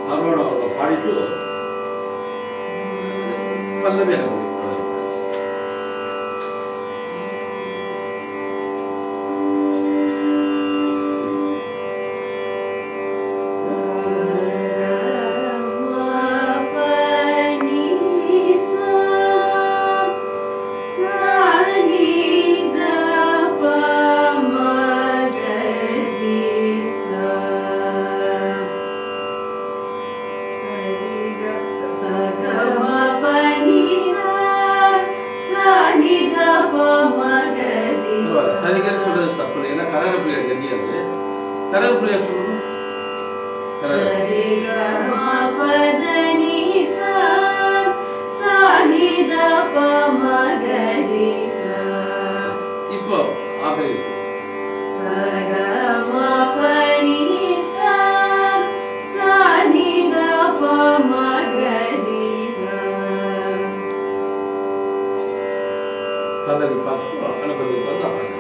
அவரோட அவங்க பாடிட்டு பல்லவி எனக்கு பிடிக்கும். சரிகன்னு சொல்றது தப்பு இல்லை ஏன்னா கரக பிரியா தெரியாது கரக பிரியா சொல்லணும் கரக இப்போ ஆகவே பல்லவி பார்த்துட்டு அனுபவி பார்த்து அப்புறம்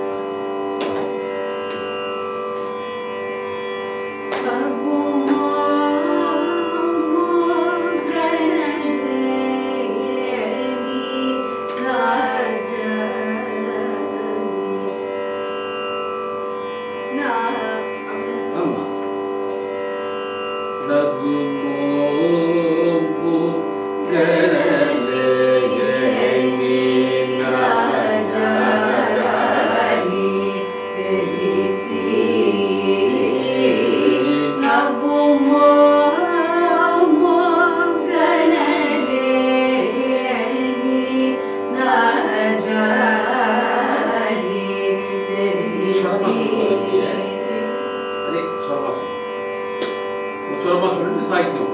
ஆமா ரகுமோபு கரலே கரணி நாஜாரி அதே சொரமா சொரமா சொல்லிட்டு சாய்க்கும்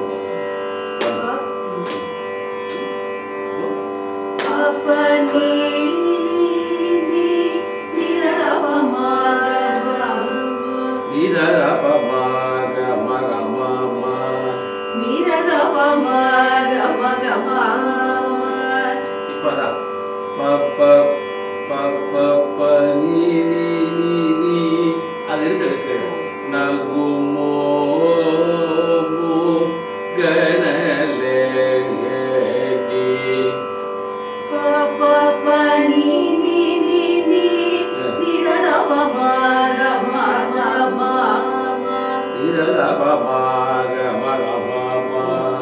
நீதர பமாக மக மாமா இப்பதான் ப ப ப ப ப நீ நீ நீ நீ அது இருக்குது கீழே நகுமோ மு கணலே டி நீதர பமாக மக மாமா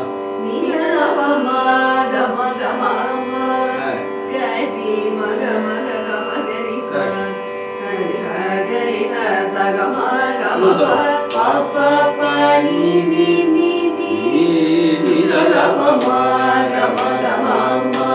நீ நீதர பமாக மக மாமா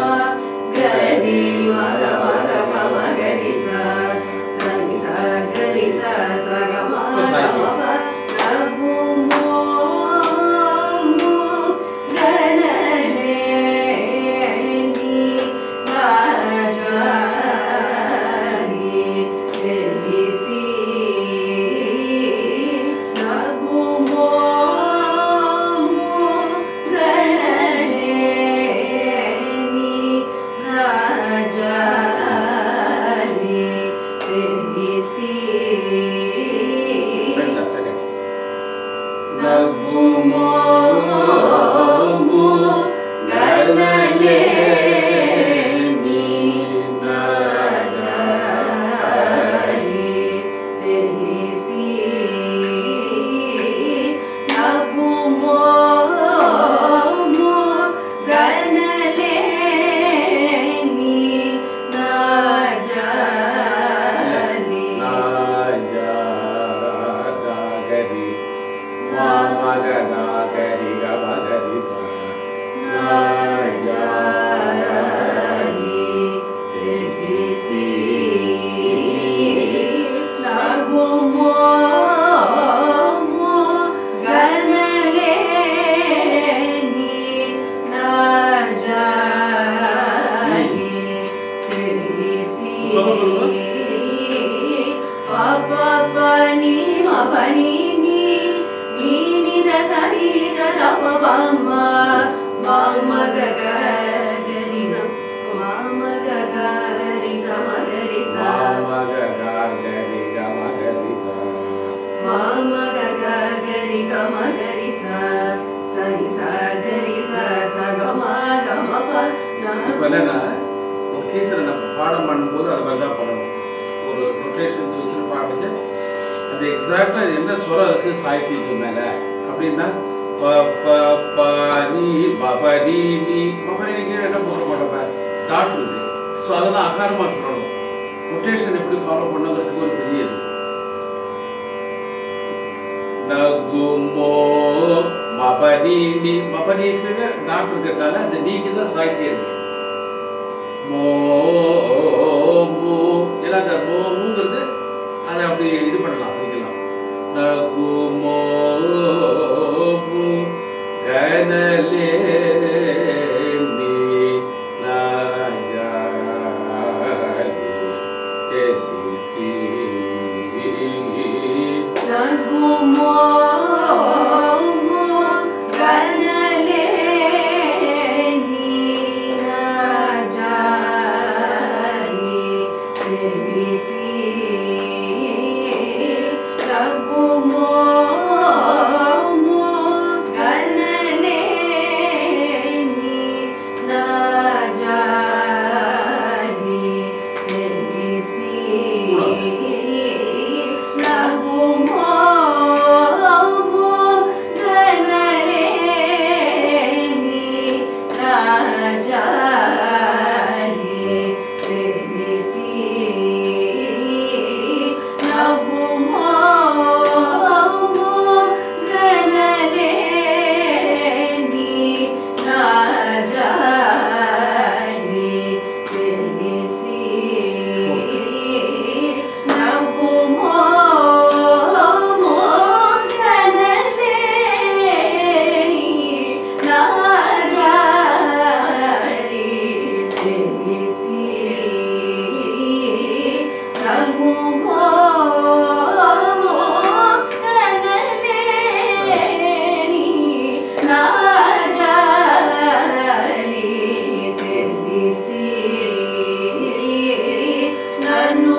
ரெண்டா செகண்ட் நகுமோ மு கணலே நீ நாஜாரி நாஜாகரி மாமக Nagari கமகரி நாஜாரி Mama மாமக Nagari கமகரி Mama gaga ಗರಿ ಗಮ ಗರಿ ಸ ಸರಿ ಸ ಗರಿ ಸ ಸ ಗಮ ಗಮ ಪ இப்போ என்னன்னா ஒரு கீர்த்தனை நம்ம பாடம் பண்ணும்போது அது மாதிரி தான் பண்ணணும் ஒரு நொட்டேஷன்ஸ் வச்சுட்டு பாடுறது அது எக்ஸாக்டாக என்ன ஸ்வரம் இருக்குது சாய்க்கு மேலே அப்படின்னா ப ப ப நீ பப நீ நீ பப நீ கீழே என்ன போட மாட்டோம் டாட் இருக்கு ஸோ அதெல்லாம் அகாரமாக சொல்லணும் நொட்டேஷன் எப்படி ஃபாலோ பண்ணுங்கிறதுக்கு ஒரு பெரிய இது நகுமோ மபனி நீ மபனி கீழே டாட் இருக்கிறதால அந்த நீக்கு தான் சாய்த்தியம் இருக்கு மோ மூ ஏன்னா அந்த மோ மூங்கிறது அதை அப்படி இது பண்ணலாம் படிக்கலாம் நகுமோ மூ கனலே நீ நாஜாலி தெரிசி ನಗುಮೋ ಕನಲೆ ನೀನ ಜಾನಿ ತಿಳಿಸಿ ನಗುಮೋ ಕನಲೆ ನೀನ ಜಾನಿ ತಿಳಿಸಿ ನಗುಮೋ ಗಣಲೆ ನೀನ ಜಾನಿ ತಿಳಿಸಿ ನಗುಮೋ ಗಣಲೆ ನೀನ ಜಾನಿ ತಿಳಿಸಿ ನಗುಮೋ ಗಣಲೆ ನೀನ ಜಾನಿ ತಿಳಿಸಿ ನಗುಮೋ ಗಣಲೆ ನೀನ ಜಾನಿ ತಿಳಿಸಿ ನನ್ನು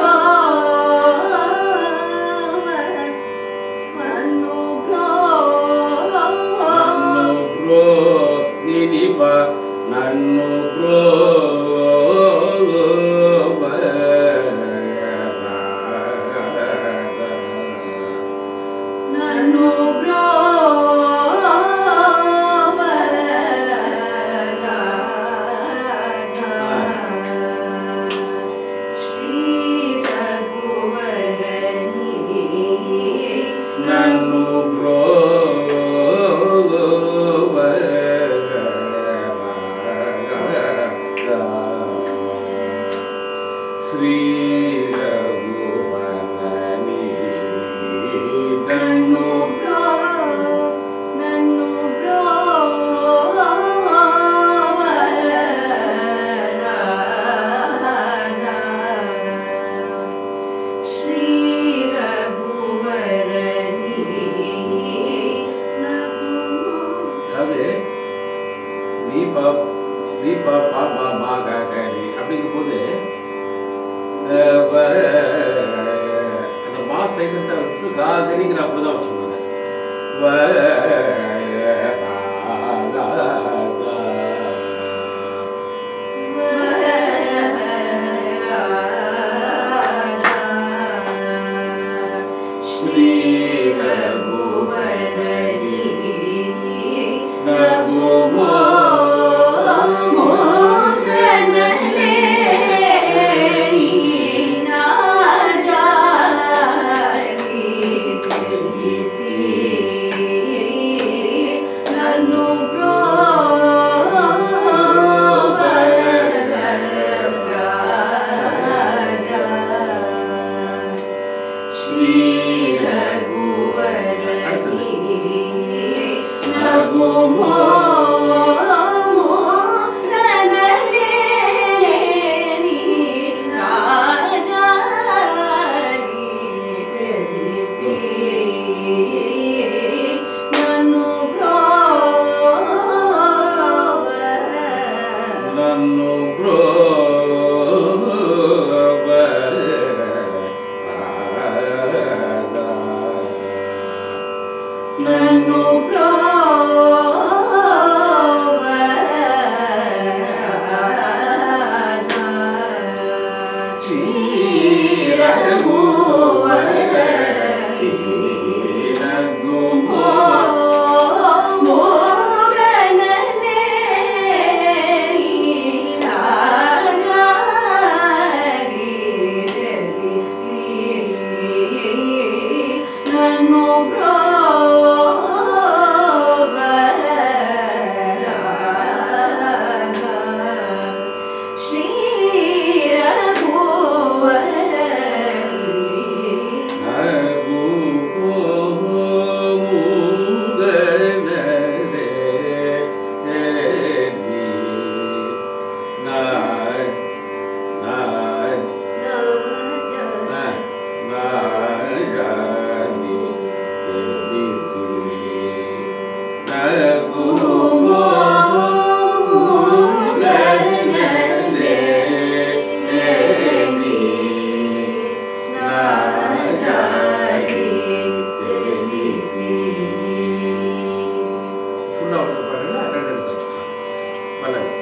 ಪ್ರೋವ ನನ್ನು ಪ್ರೋವ నన్ను బ్రో నినిప నన్ను బ్రో ನನ್ನು ಶ್ರೀ ರಘುವರನಿ నన్ను బ్రో శ్రీ రఘువరని ನನ್ನು ಬ್ರೋ ನನ್ನು ಶ್ರೀ ರಘುವರನಿ ನಗುಮೋ அதாவது நீ பா நீ பா பா மா மா க க நீ அப்படிங்கும்போது அஹ், வ- அந்த மா சைலண்டாக விட்டு கா கரிங்கிற அப்படி தான் வச்சுக்கோங்க வ ரா, லா, தா. ಶ್ರೀ ರಘುವರನಿ ನಗುಮೋ ಗಣಲೆ ಜಾರಿ ತಿಳಿಸಿ ನನ್ನು ಶ್ರೀ ರಘುವರನಿ ನಗುಮೋ ಗಣಲೆ ರಾಜಾರಿ ತಿಳಿಸಿ ನನ್ನು నన్ను బ్రో ஃபுல்லாக ஒரு பாருங்க ரெண்டு எடுத்து வச்சுக்கலாம் பல்லவி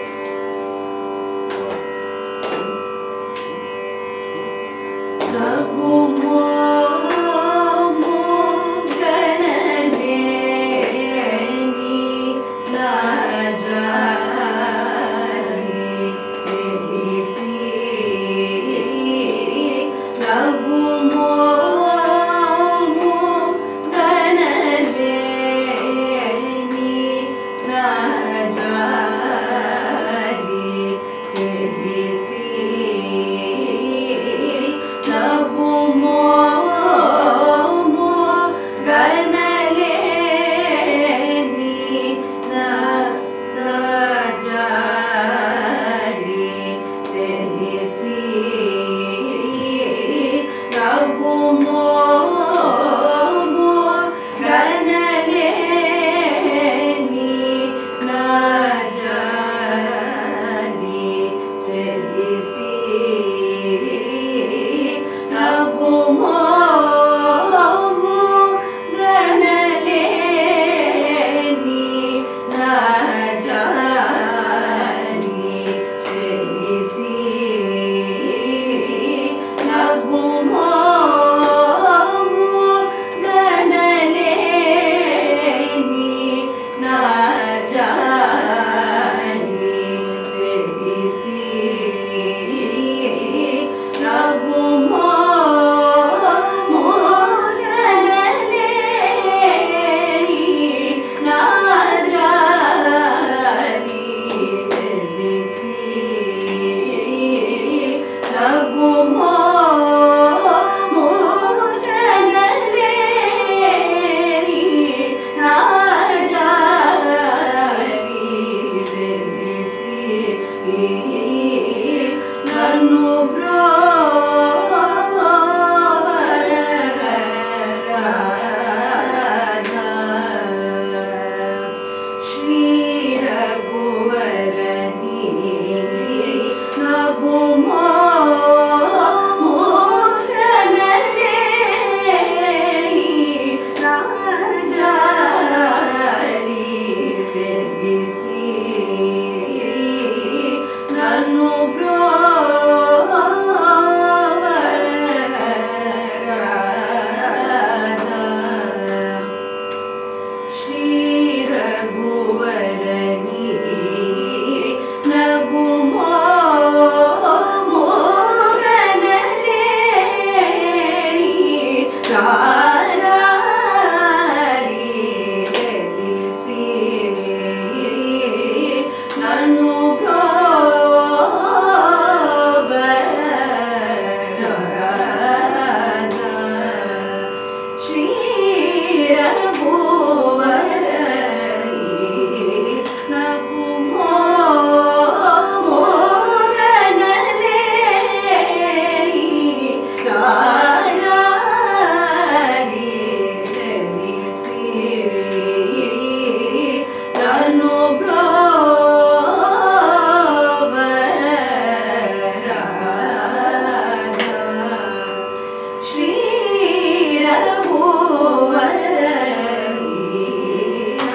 ಶ್ರೀರಘುವರ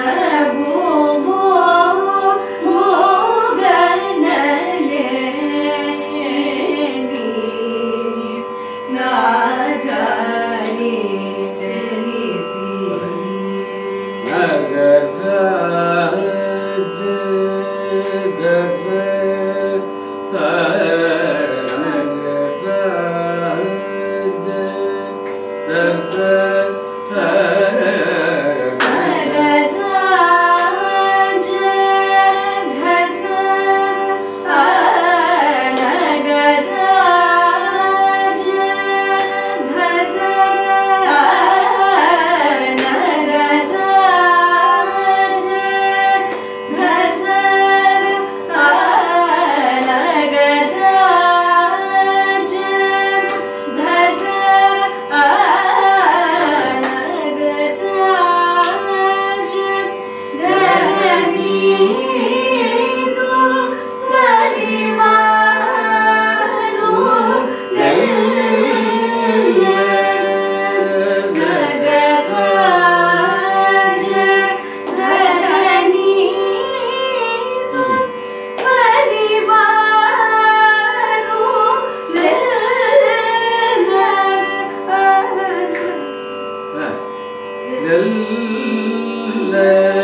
நகராஜ தர நகராஜ தர நெல்ல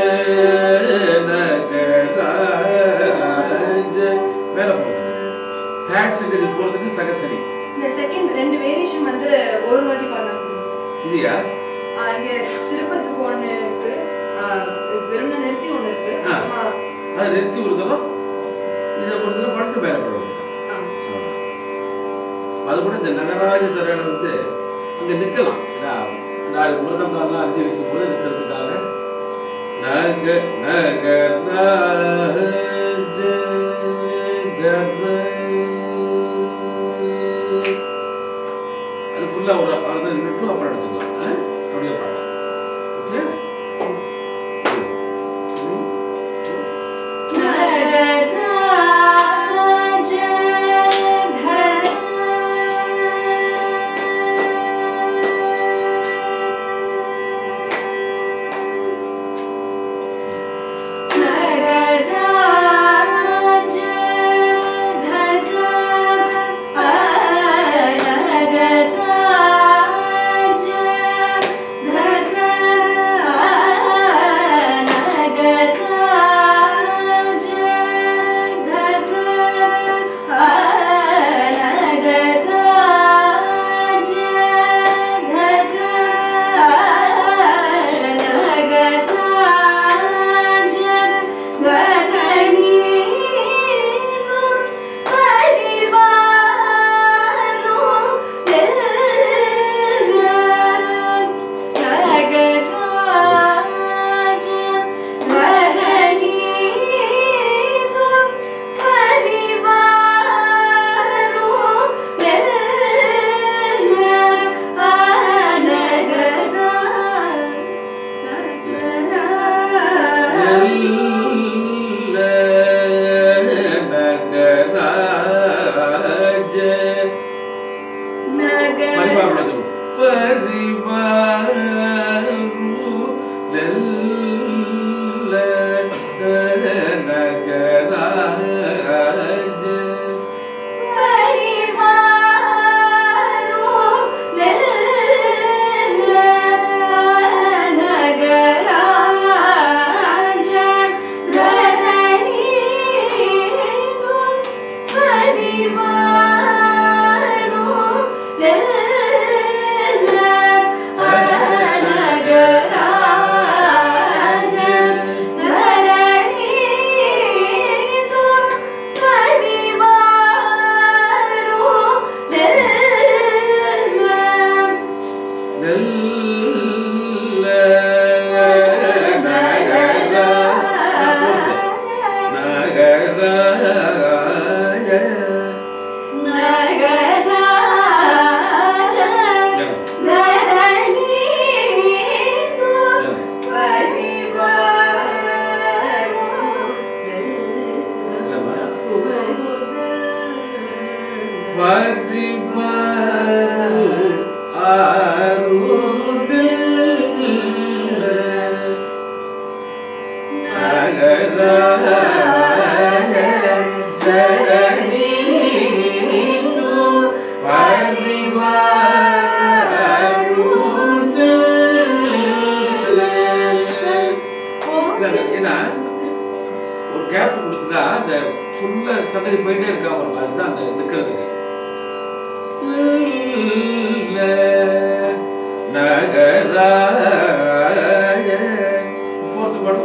நகராஜ மேல போறது தேர்ட் செகண்ட் போறதுக்கு சகசரி இந்த செகண்ட் ரெண்டு வேரியேஷன் வந்து ஒரு வாட்டி பார்த்தா போதும் சார். இல்லையா ஆஹ் இங்க திருப்பத்துக்கு ஒண்ணு இருக்கு ஆஹ் வெறும்ன நிறுத்தி ஒண்ணு இருக்கு ஆ. அப்புறமா, அதை நிறுத்தி ஒரு தரம் இதை ஒரு தரம் பண்ணிட்டு மேல போடுறது ஆ. அது கூட இந்த நகராஜ தரையில வந்து அங்க நிக்கலாம் ஏன்னா, நாலு மிருகம் தான் அறுதி வைக்கும் போது நிக்கிறதுக்காக நக நகராஜ தர அது ஃபுல்லா ஒரு அறுதி நின்றுட்டு அப்புறம் எடுத்துக்கலாம் ஆ? அப்படியே பண்ணலாம் ஓகே ம். நெல்ல நகராஜ பரிவாரம் பரிவாரு நெல்ல நகராஜ நகராஜ ஏன்னா ஒரு கேப் கொடுத்துட்டா அந்த ஃபுல்லா சந்தடி போயிட்டே இருக்கா பாருங்க அதுதான் அந்த நிக்கிறதுக்கு நகராய ஃபோர்த்து படம்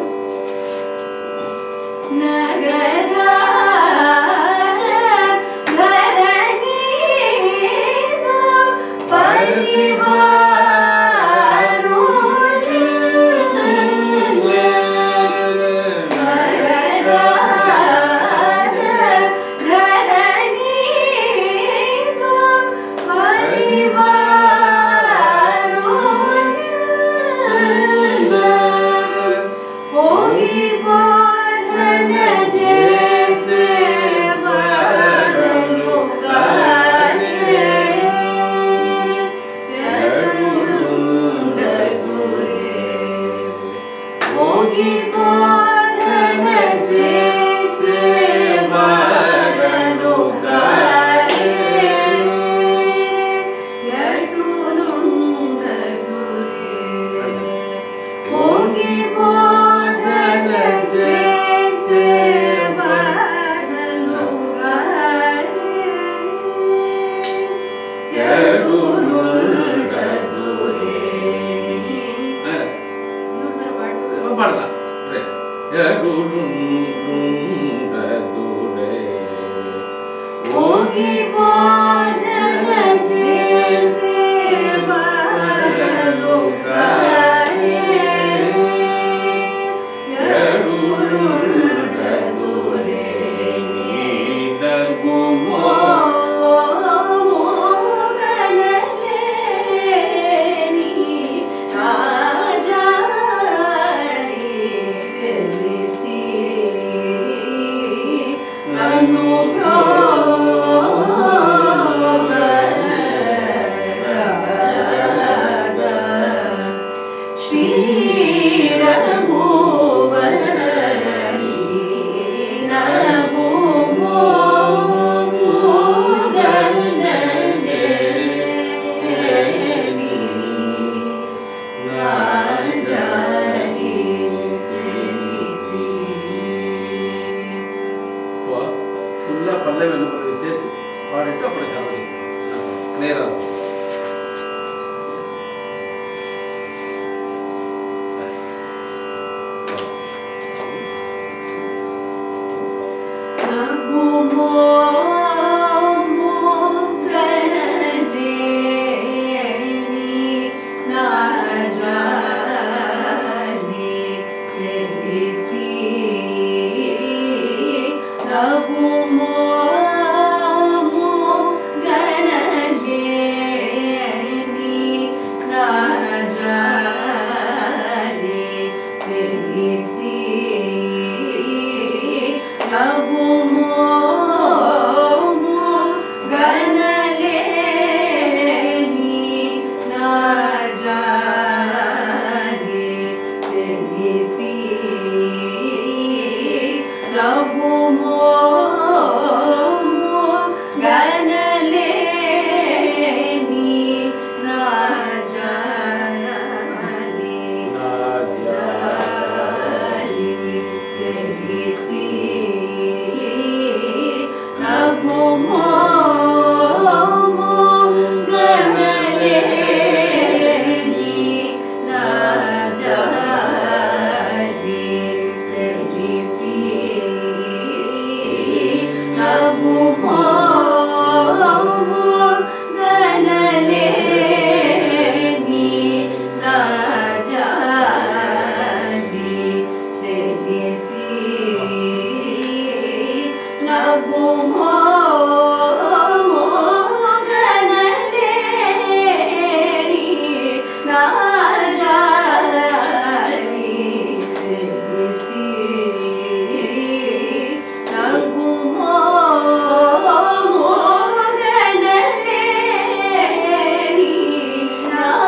होगी बोधन जैसे बादलों का यरुंड दूरे होगी बोधन जैसे बादलों का यरुंड दूरे होगी बोधन जैसे बादलों का यरुंड दूरे பாடலாம் யருளுண்டதுரே. होगी बोधन जैसे बादलों का यरुंड दूरे நீடகுமோ ஸ்ரீரகுவரணி நகுமோ இப்போ ஃபுல்லா பல்லவி என்ன பண்ணுறது சேர்த்து பாடிட்டு அப்புறம் கவலை நேரம்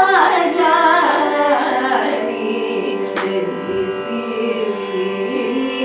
Thank you.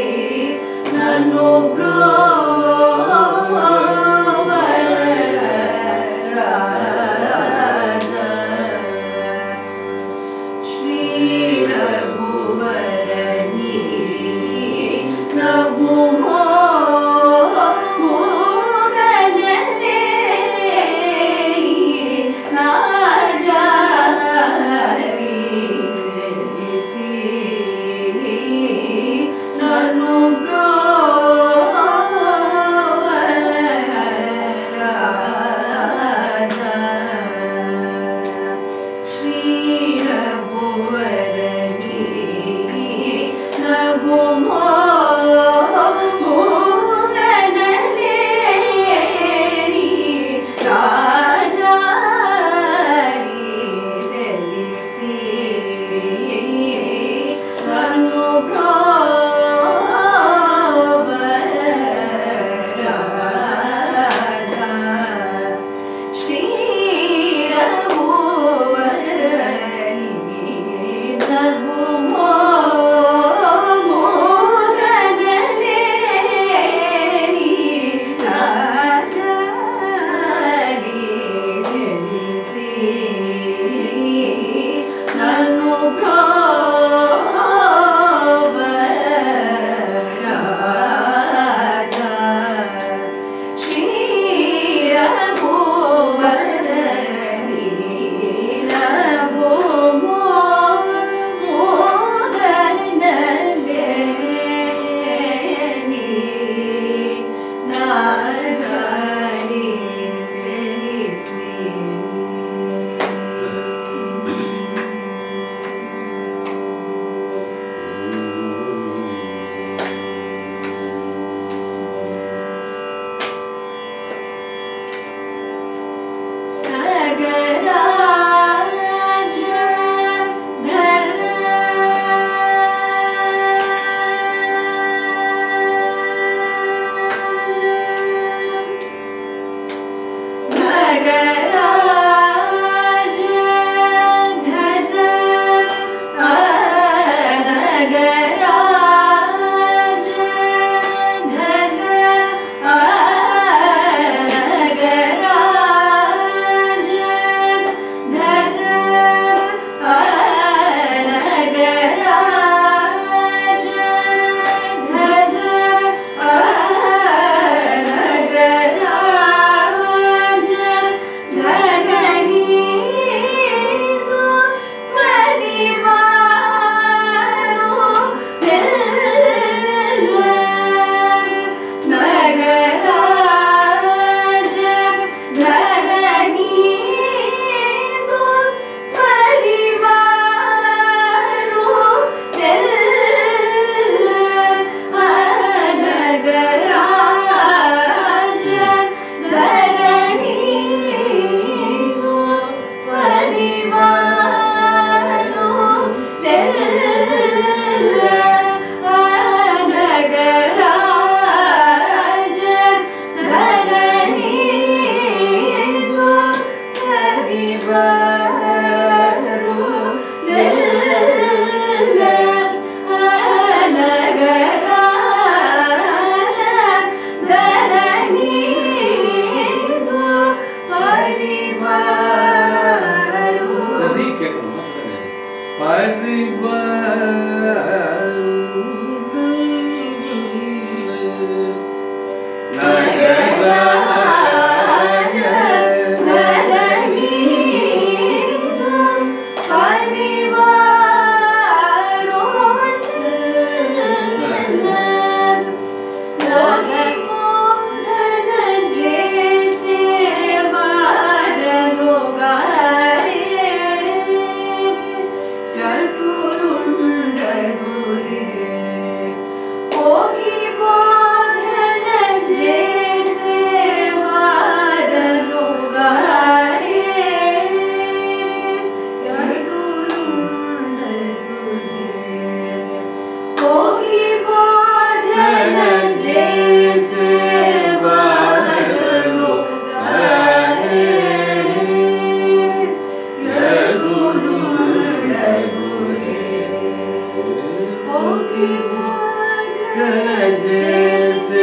जैसे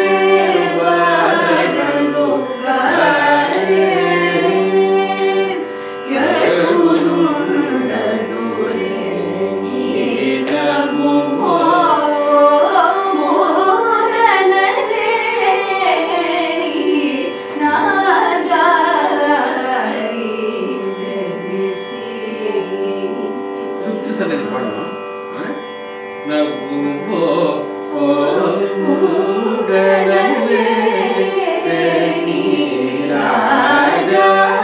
ஆகுமோ ஓமுகனவே நீராஜா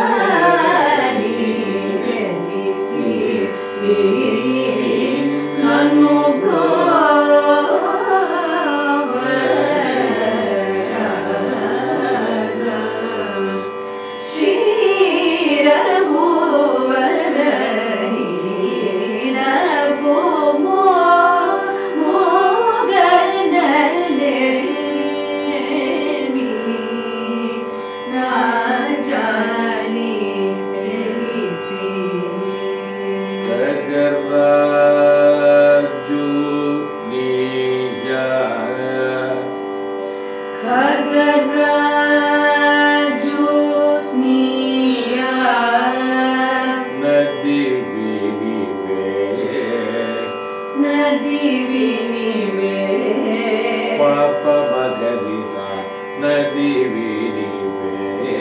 ககராஜு நீயா நதி விரிவே பாப மகரிசா நதி விரிவே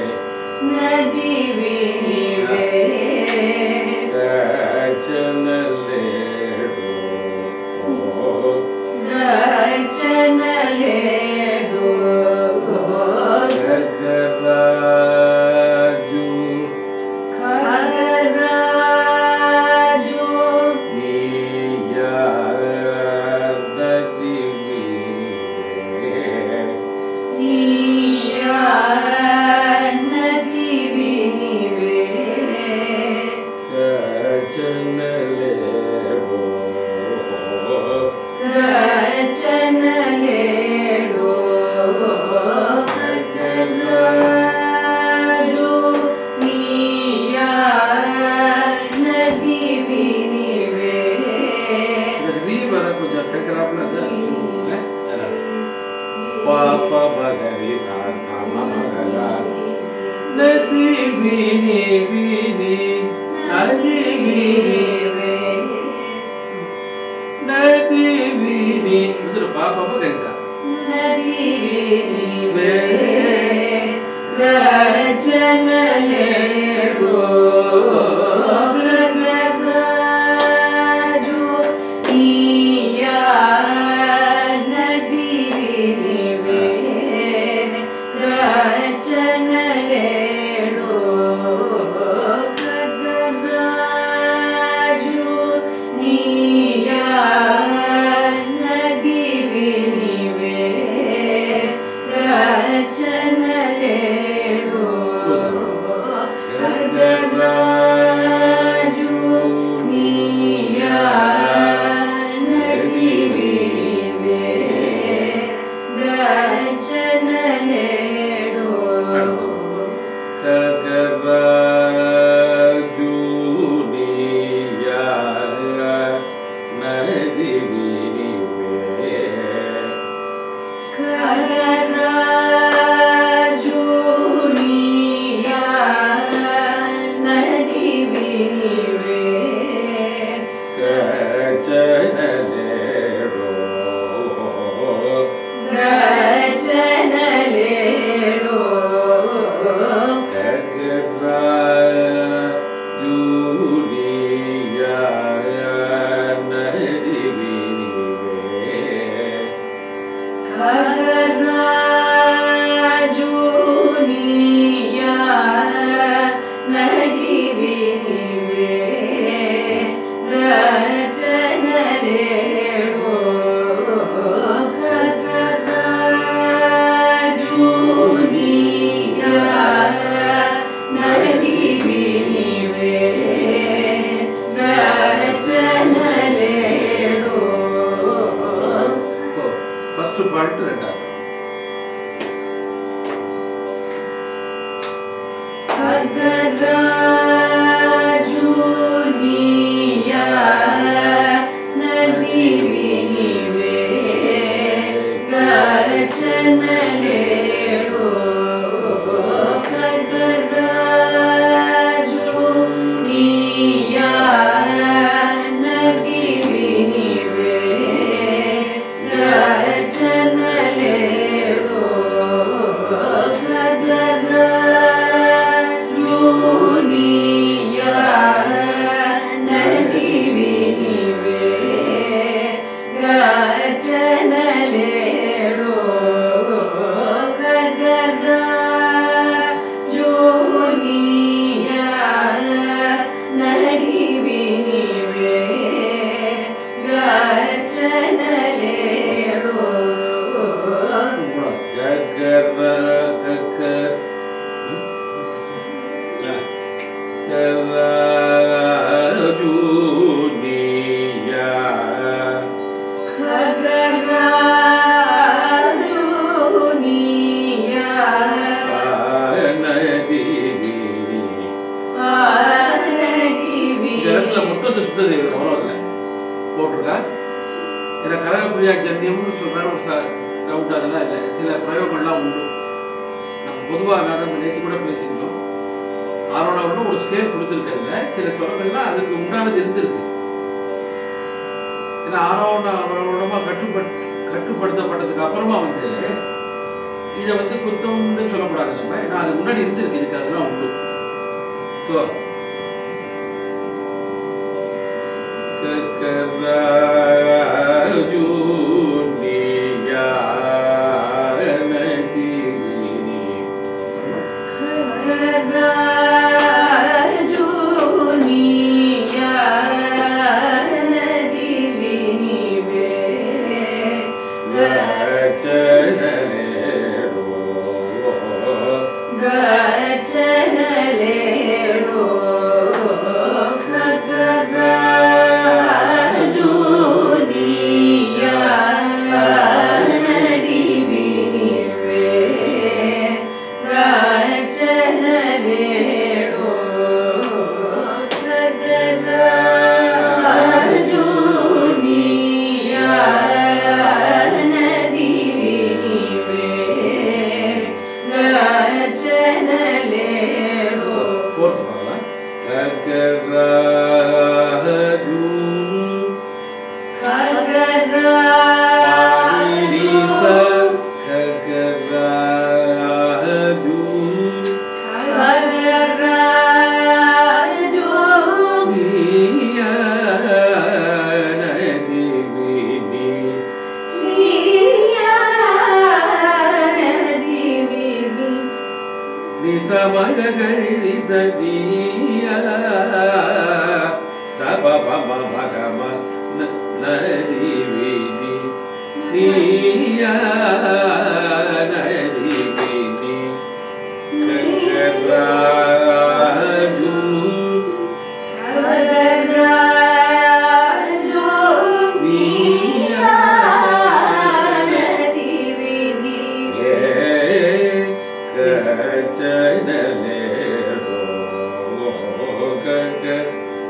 கச்சனலேடோ ஓ ககராஜு நீயா நதி விரிவே கச்சனலேடோ இந்த ரீ வர கொஞ்சம் கேட்கறாப்புல இல்ல அதனால. பாப மகரி சாசா மகலா நதி வினி வினி நதி வினி நதி வினி முதல்ல பாப்பா மகரி சா ககராஜுனியா நதி வினிவே கச்சனலேடோ ககராஜுனியா நதி வினிவே இப்போ ஃபர்ஸ்ட் பாட்டு ரெண்டாவது Junior, ಗಚನಲೇಡೋ ಖಗರ ಜೋನಿಯ ನಡಿವಿನಿವೆ ಗಚನಲೇಡೋ ககர கக்கர் கராஜூனியா ಖಗರ ಜೋನಿಯ நதிவினி ಪಾರದಿವಿ இந்த இடத்துல மட்டும் இந்த சுத்த தேவி வரும் இல்லை போட்டிருக்கா ஏன்னா கரகப்பிரியா ஜன்யம்னு சொல்கிற ஒரு ச டவுட் அதெல்லாம் இல்லை சில பிரயோகங்கள்லாம் உண்டு நம்ம பொதுவாக வேதம் நேற்று கூட பேசிக்கணும் ஆரோடாவோட ஒரு ஸ்கேல் கொடுத்துருக்காங்க சில சொரங்கள்லாம் அதுக்கு உண்டானது இருந்திருக்கு ஏன்னா ஆரோட அவரோடமாக கட்டுப்பட் கட்டுப்படுத்தப்பட்டதுக்கு அப்புறமா வந்து இதை வந்து குத்தம்னு சொல்லக்கூடாது நம்ம ஏன்னா அது முன்னாடி இருந்திருக்கு இதுக்கு அதெல்லாம் உண்டு ஸோ கக்கராஜூனியா நதிவினி ಜೂನಿಯ ನದಿವಿನಿವೆ ಗಚನಲೇಡೋ ಗಚನಲೇಡೋ ಖಗರ ಜೂನಿಯ ನದಿವಿನಿವೆ ಗಚನಲೇಡೋ ಖಗರ ಜೂನಿಯ ನದಿವಿನಿವೆ ಗಚನಲೇಡೋ ஃபோர்த் பார்க்கலாம் கக்கராஜூ ಖಗರ பாணிச கக்கராஜூ ಖಗರ ಜೋ நீயா நதிவினி நிசமகரி நிசனியா தப பம மகம நதிவினி நீயா நதிவினி கக்கராஜூ ஏ கச்சனலேடோ கக்க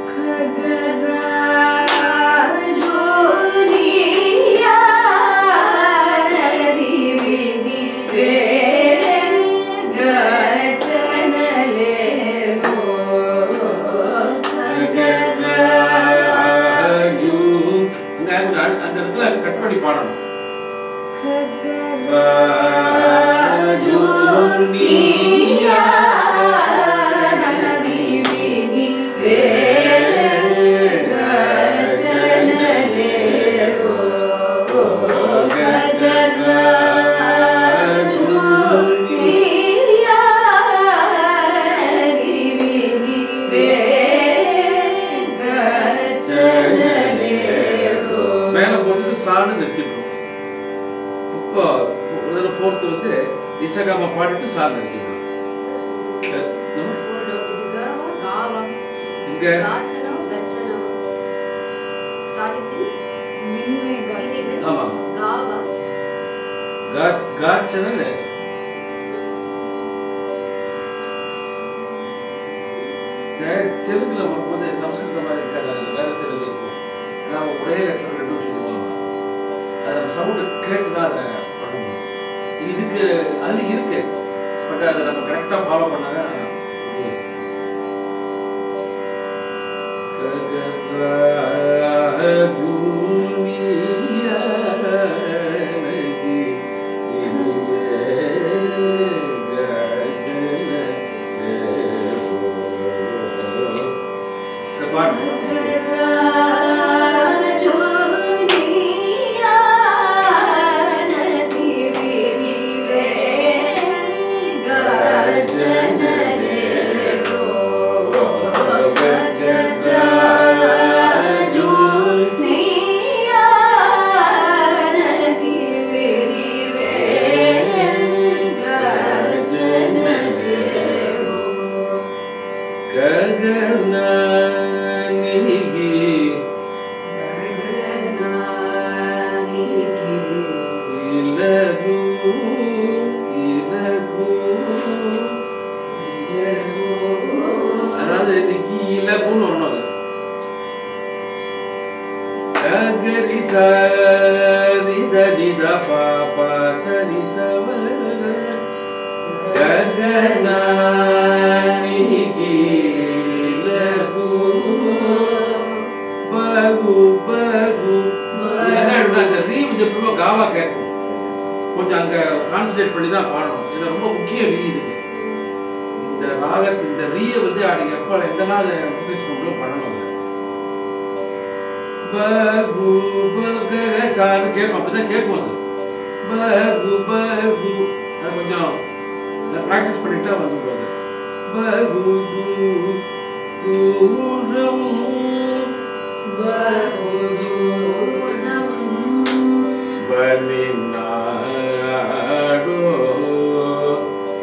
கக்கராஜூ அங்க அந்த அந்த இடத்துல கட் பண்ணி பாடணும் மேல போறதுக்கு சாணு நிறுத்திடணும் இப்போ முதல்ல ஃபோர்த்து வந்து நிசகாம பாடிட்டு சாணு நிறுத்திடணும் இங்க ஆமா காச் காச்சனல் தெலுங்குல வரும்போது சம்ஸ்கிருத மாதிரி இருக்காது அதுல வேற சில இது இருக்கும் நான் ஒரே லெட்டர் ரெண்டு சொல்லுவாங்க அது நம்ம சவுண்டு கேட்டு தான் அதை பண்ணணும் இதுக்கு அது இருக்கு பட் அதை நம்ம கரெக்டாக ஃபாலோ பண்ணாதான் முடியும் பாட்டு ஜோனியா பகு பகு இது என்ன ஆயிடும்னா, இந்த ரீ கொஞ்சம் எப்பவுமே காவா கேட்கும் கொஞ்சம் அங்க கான்சன்ட்ரேட் பண்ணி தான் பாடணும் இது ரொம்ப முக்கிய ரீ இதுக்கு இந்த ராகத்து இந்த ரீயை வந்து அன்னைக்கு எப்போ என்னெல்லாம் அதை எம்ஃபசைஸ் பண்ணணும் பண்ணணும் அதை பகு பகர சான்னு கேட்கும் அப்படிதான் கேட்கும் அது பகு பகு அது கொஞ்சம் ப்ராக்டிஸ் பண்ணிட்டா வந்துடும் பகு து தூரம் பனிநாடோ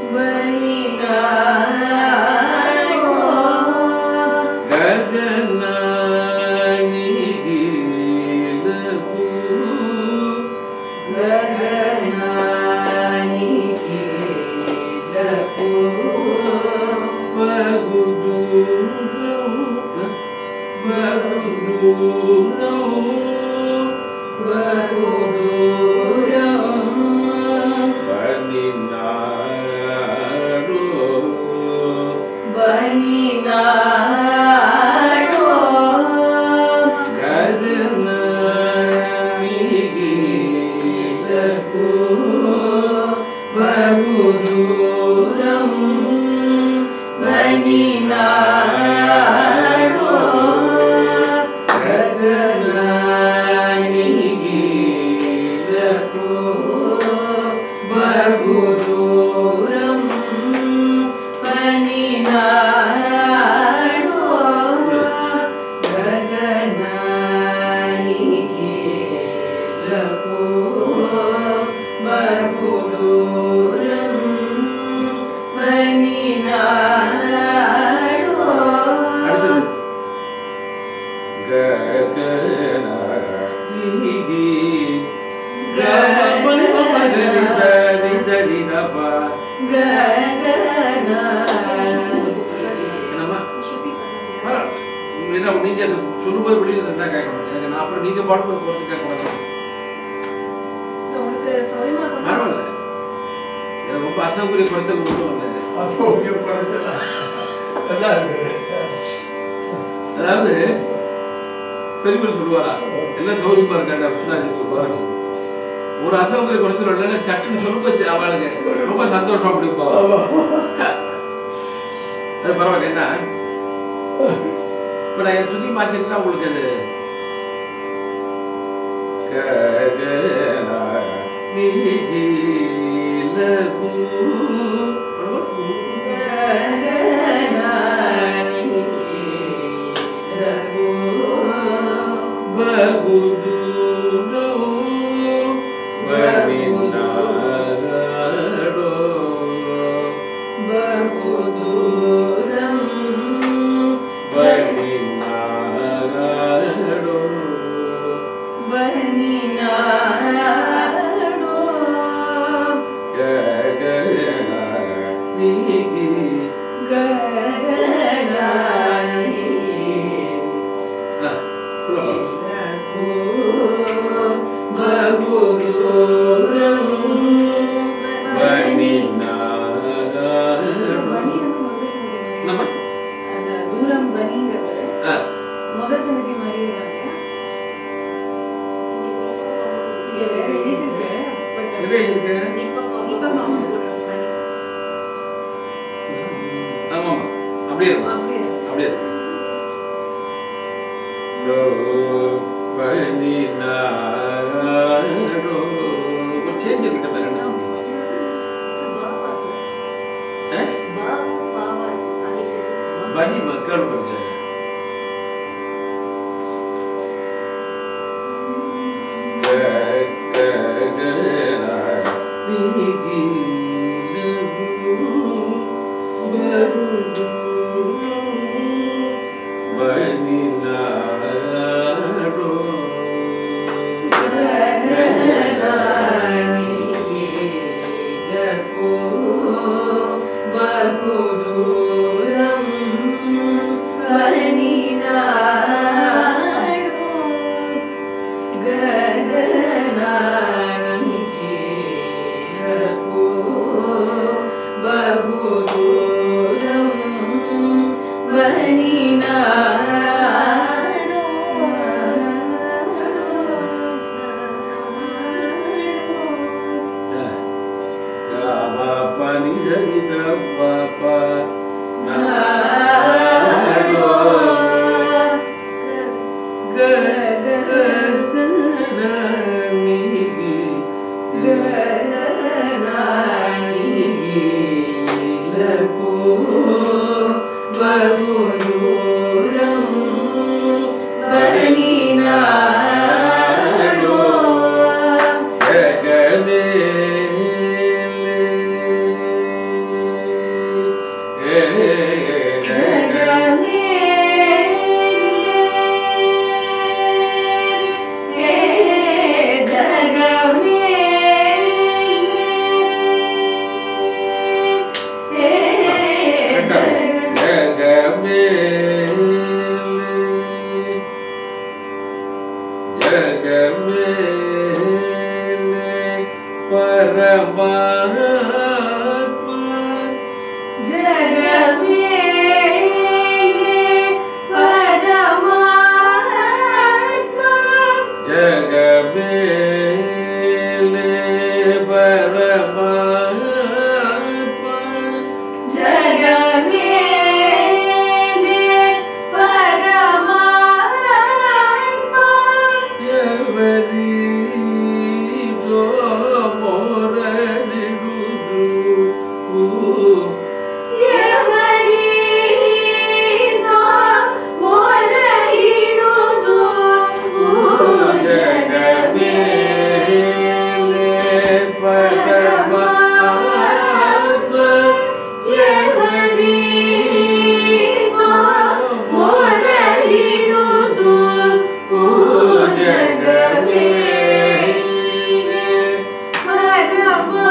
அடுத்தது என்னம்மா பரவாயில்ல. என்ன நீங்க அது சொல்லும்போது வெளியில இருந்தா கேட்கணும் எனக்கு நான் அப்புறம் நீங்க பாடும்போது பொறுத்து கேட்கக்கூடாது உனக்கு சௌரியமா இருக்கும் பரவாயில்ல எனக்கு ரொம்ப அசௌகரிய குறைச்சல் ஒன்றும் இல்லை அசௌக்கியம் குறைச்சலா நல்லா இருக்கு அதாவது பெரியவர் சொல்லுவாரா எல்லாம் சௌரியமா இருக்காண்டா விஸ்வநாதி சொல்லுவாரு ஒரு அசௌகரிய குறைச்சல் இல்லைன்னா சட்டுன்னு சொல்லும்போது அவளுக்கு ரொம்ப சந்தோஷம் அப்படி போவா ஆமா. அது பரவாயில்ல என்ன இப்போ நான் சுத்தி மாத்திட்டா உங்களுக்கு அது ககனா நீலகு பகுதுரோ வனிநாடோ வனிநாடோ ககனா நீகி ஆ, உள்ள போலாம். வனிநாடோ நம்ம தூரம் பனிங்கிறது ஆ, முதல் சமிதி மாதிரி இருக்கு இங்க வேற எழுதிருக்கு பட் என்ன இருக்கு இப்ப மாமா போடுறோம் பண்ணி ஆமாமா அப்படியே இருக்கும் அப்படியே இருக்கு. அப்படியே இருக்கும் டோ வனிநாடோ ஒரு சேஞ்ச் இருக்கு பாரு என்ன ஆ? பனி மக்கள் படுங்க பகுதூரம் பரமாத்மா ஜகமேலே பரமாத்மா எவரிதோ மோரனிடுது ஜகமேலே பரமாத்மா ஜகமேலே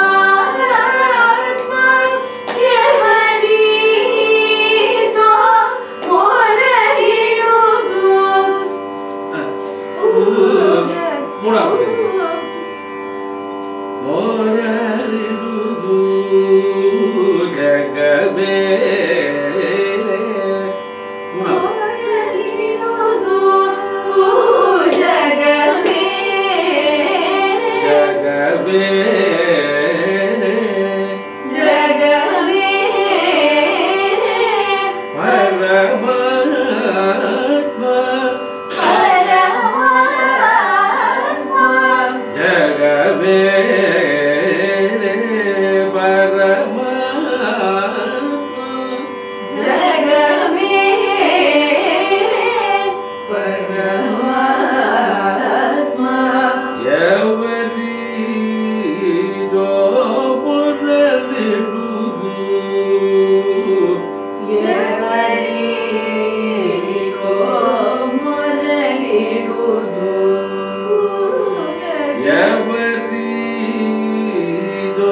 மூணாவது மோரரிடுது ஜகமே மூணாவது ஜகமே பரமாத்மா ஜகமே பரமாத்மா எவரிதோ முரளிடுது எவரிதோ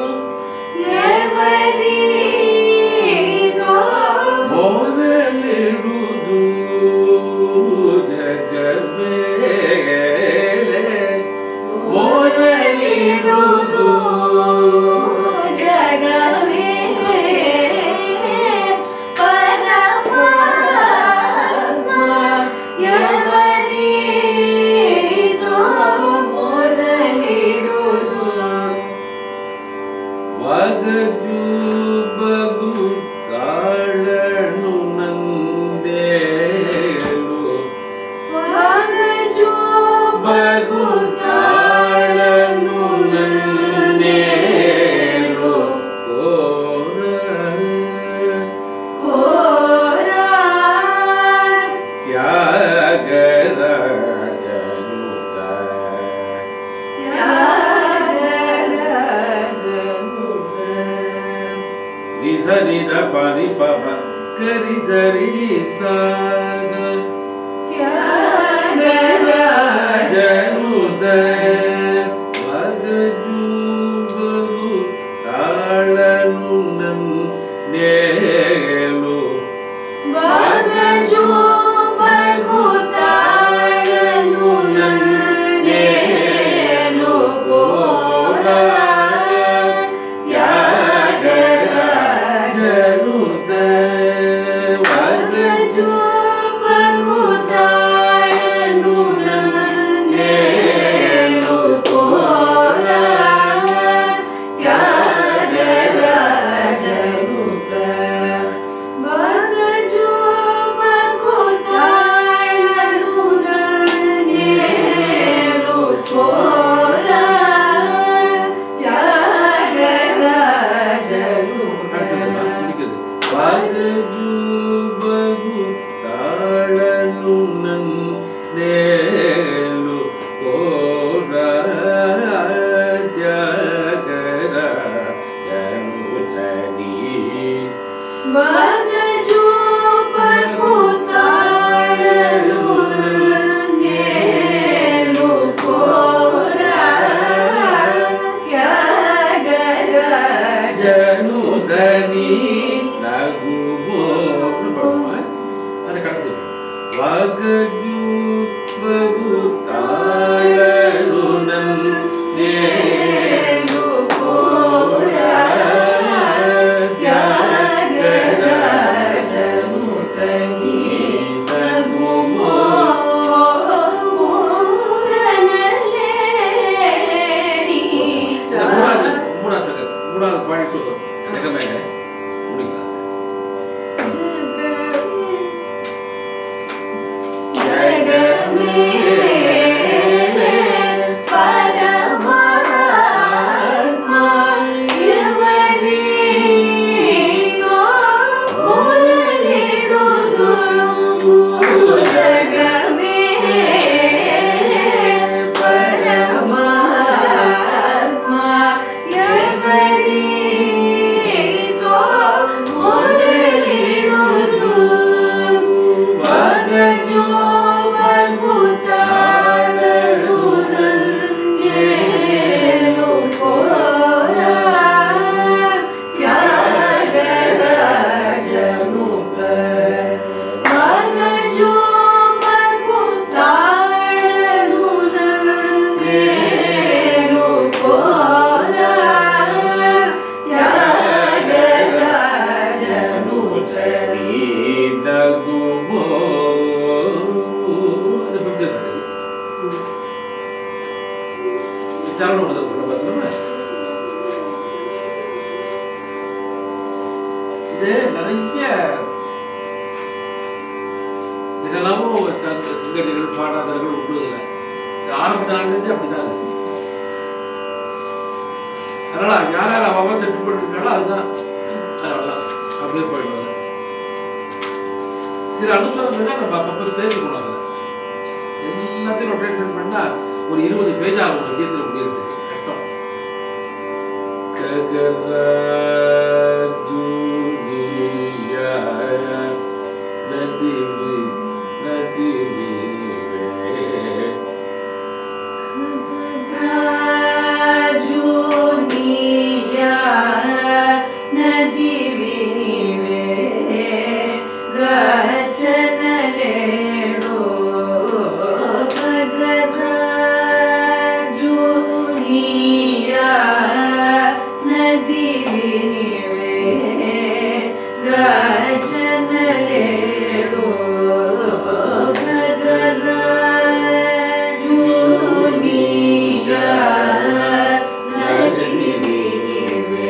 மோதலிடுது ஜகமேலே மோதலிடுது ಮಗಜು ಬಗು ತಾಳನು ನಂದೇಲು ಬಗು ತಾಳನು ನಂದೇಲು ಕೋರ ತ್ಯಾಗರಾಜನು ನಿಧ ನಿಧ ಪನಿ ಪಪ ಗರಿ ಸರಿ ನಿ ಸಾಗ ತ್ಯಾಗರಾಜನು ದ ಮಗಜು ಬಗು ತಾಳನು ನನ್ ನೇಲು ತ್ಯಾಗರಾಜನು ದ ಮಗಜು ನೇಲು சரவண முதல் சொல்ல பார்த்தோம்னா இது நிறைய இதெல்லாமும் சங்க சிங்கடிகள் பாடாதர்கள் உண்டு இல்லை ஆரம்பத்தாண்டு அப்படிதான் இருக்கு அதனால யார் யார் அவ செட் பண்ணிருக்காளோ அதுதான் அவ்வளவுதான் அப்படியே போயிடுவாங்க சில அனுசரங்கள் நம்ம அப்பப்போ சேர்த்துக்கணும் அதில் எல்லாத்தையும் ரொட்டேட் பண்ணா ஒரு இருபது பேஜ் ஆகும் ஒரு கீதத்தில் முடியறதுக்கு கஷ்டம் ககராஜுனியா நதிவி நதிவினிவே ராஜுனியா நதி வினிவே ரச்சனலேடோ ககராஜுனியா நதி வினிவே ரச்சனலேடோ ககராஜுனியா நதி வினிவே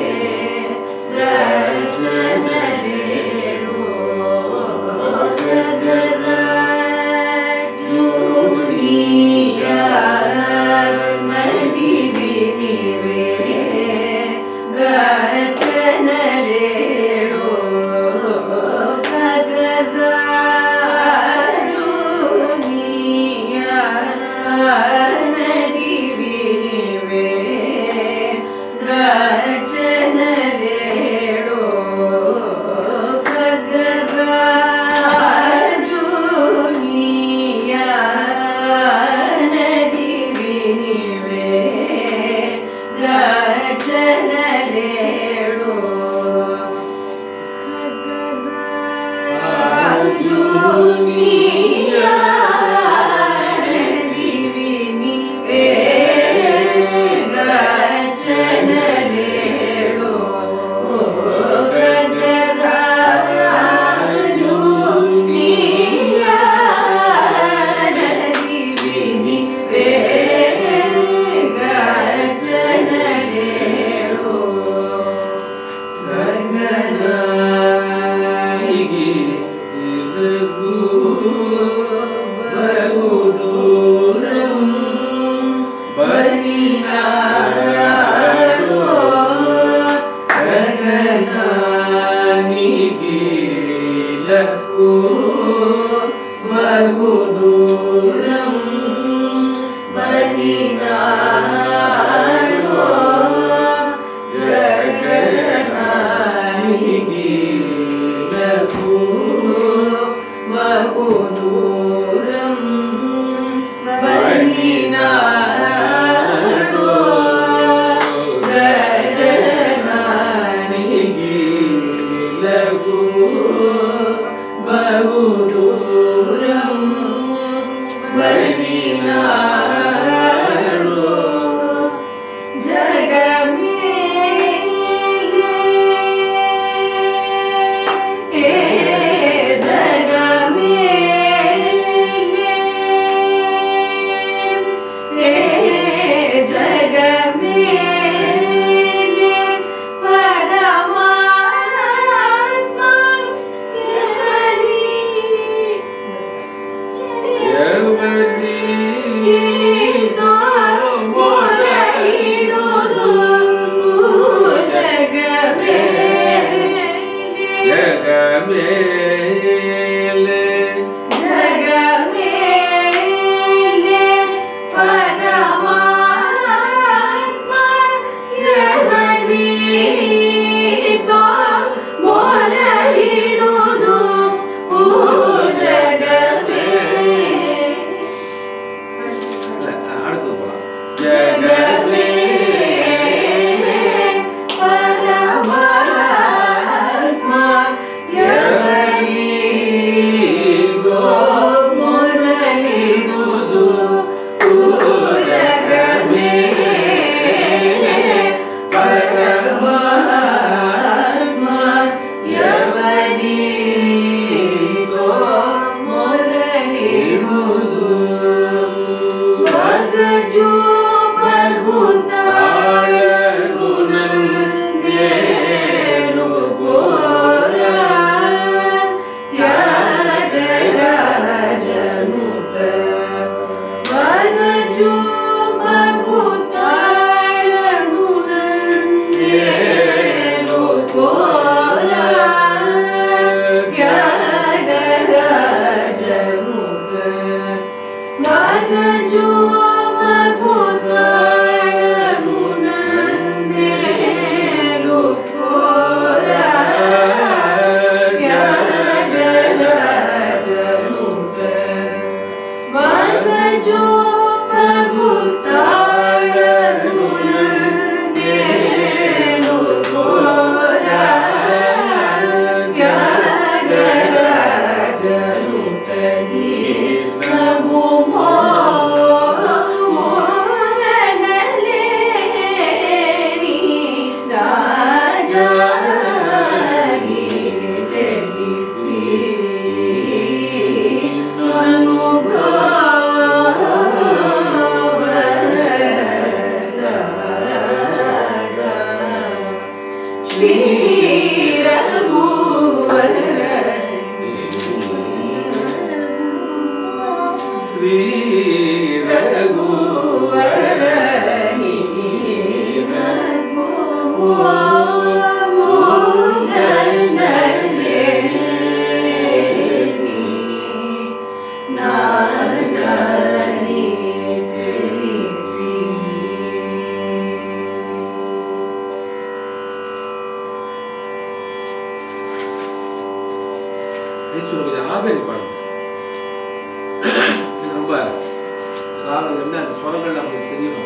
ரச்சனலேடோ ககராஜுனியா நதி வினிவே ரச்சனலேடோ ககராஜுனியா நதி வினிவே ரச்சனலேடோ ககராஜுனியா நதி வினிவே ரச்சனலேடோ ககராஜுனியா நதி வினிவே ரச்சனலேடோ ககராஜுனியா நதி வினிவே ரச்சனலேடோ நாயகி இலகு பகுதூரம் பனிநாடோ ககனானிகி இலகு பகுதூரம் பனிநாடோ ககனானிகி இலகு பகுதூரம் பனிநாடோ ககனானிகி இலகு பகுதூரம் பனிநாடோ ஜகமேலே ஏ ஜகமேலே ஏ ஜகமேலே பரமாத்மா ஹரி எவனீதோ ஜகமேலே இல்ல, அடுத்தது போலாம் ஜகமே Bhagaju ஈஸ்வரர் கொஞ்சம் ஆவேரி பாடுங்க இது ரொம்ப ராகம் என்ன அந்த ஸ்வரங்கள் நமக்கு தெரியணும்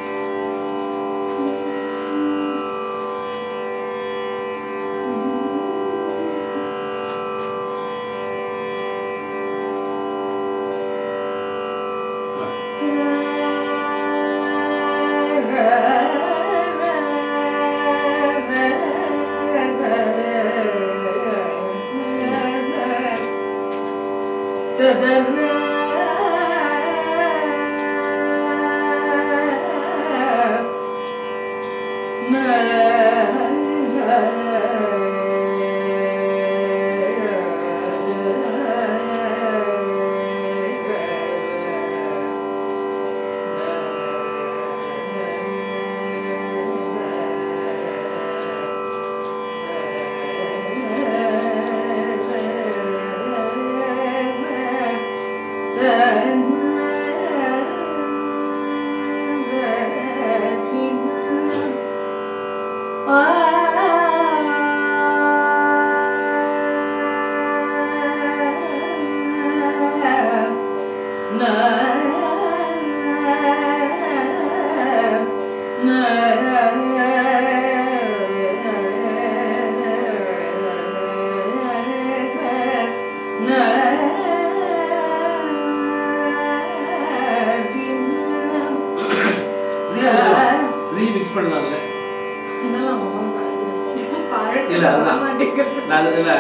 ரீமிக்ஸ் பண்ணலாம்ல இல்ல, அதுதான். நான் அதுல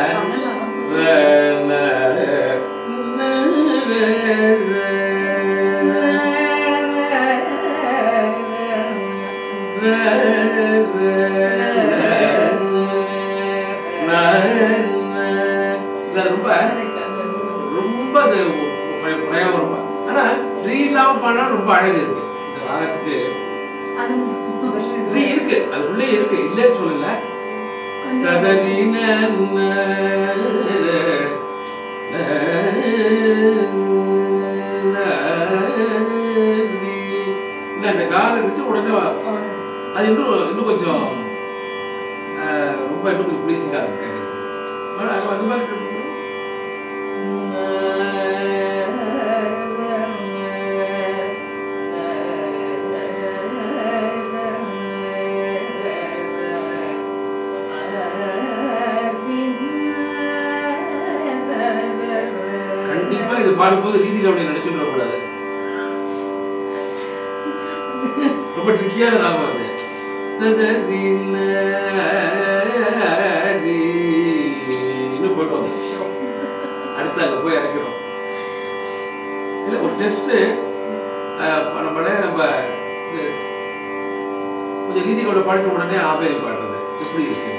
ரொம்ப ரொம்ப அது பிர- பிரயோகம் ரொம்ப ஆனா ரீ இல்லாம பண்ணா ரொம்ப அழகு இருக்கு இந்த ராகத்துக்கு ரீ இருக்கு அது உள்ளே இருக்கு இல்லைன்னு சொல்லல கதறி அந்த காலை எடுத்து உடனே வ- அது இன்னும் இன்னும் கொஞ்சம் அஹ், ரொம்ப இன்னும் கொஞ்சம் ப்ளீஸிங்காக இருக்கு கேட்கறதுக்கு. ஆனா, அது மாதிரி இருக்கு. கண்டிப்பா இது பாடும்போது ரீதியில் அப்படி நினைச்சுட்டு வரக்கூடாது ரொம்ப ட்ரிக்கியான ராகம் அது ததறின இன்னும் போயிட்டு வந்து அடுத்து அங்க போய் இறக்கணும் இல்ல ஒரு டெஸ்ட் நம்ம நம்ம இந்த கொஞ்சம் ரீதிகளோட பாடின உடனே ஆபேரி பாடுறது எப்படி இருக்கு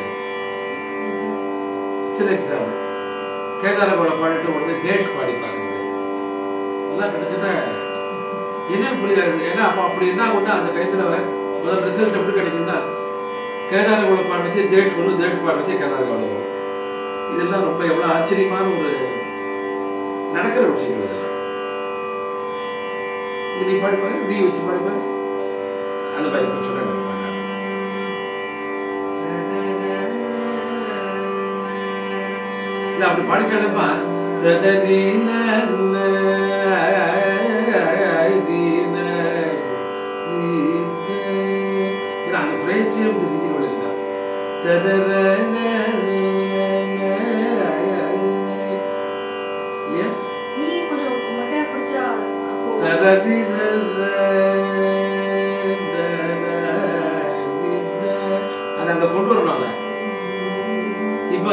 சில எக்ஸாம்பிள் கேதாரகோட பாடிட்டு உடனே தேஷ் பாடி பார்க்குறது எல்லாம் கிட்டத்தட்ட என்னன்னு புரியாது ஏன்னா அப்போ அப்படி என்ன ஆகும்னா அந்த டயத்தில் முதல் ரிசல்ட் எப்படி கிடைக்கும்னா கேதாரகோட பாடுறது தேஷ் வரும் தேஷ் பாடுறது கேதாரகோட வரும் இதெல்லாம் ரொம்ப எவ்வளோ ஆச்சரியமான ஒரு நடக்கிற விஷயங்கள் இதெல்லாம் இது நீ பாடிப்பாரு நீ வச்சு பாடிப்பாரு அந்த மாதிரி இப்போ சொல்கிறேன் இல்ல அப்படி பாடிட்டாலப்பா அந்த பிரேசியம் வந்து விதி விழுதுதான் இல்லையா நீ கொஞ்சம் மொட்டையா பிடிச்சா அப்போ அது அங்க கொண்டு வரணும்ல இப்ப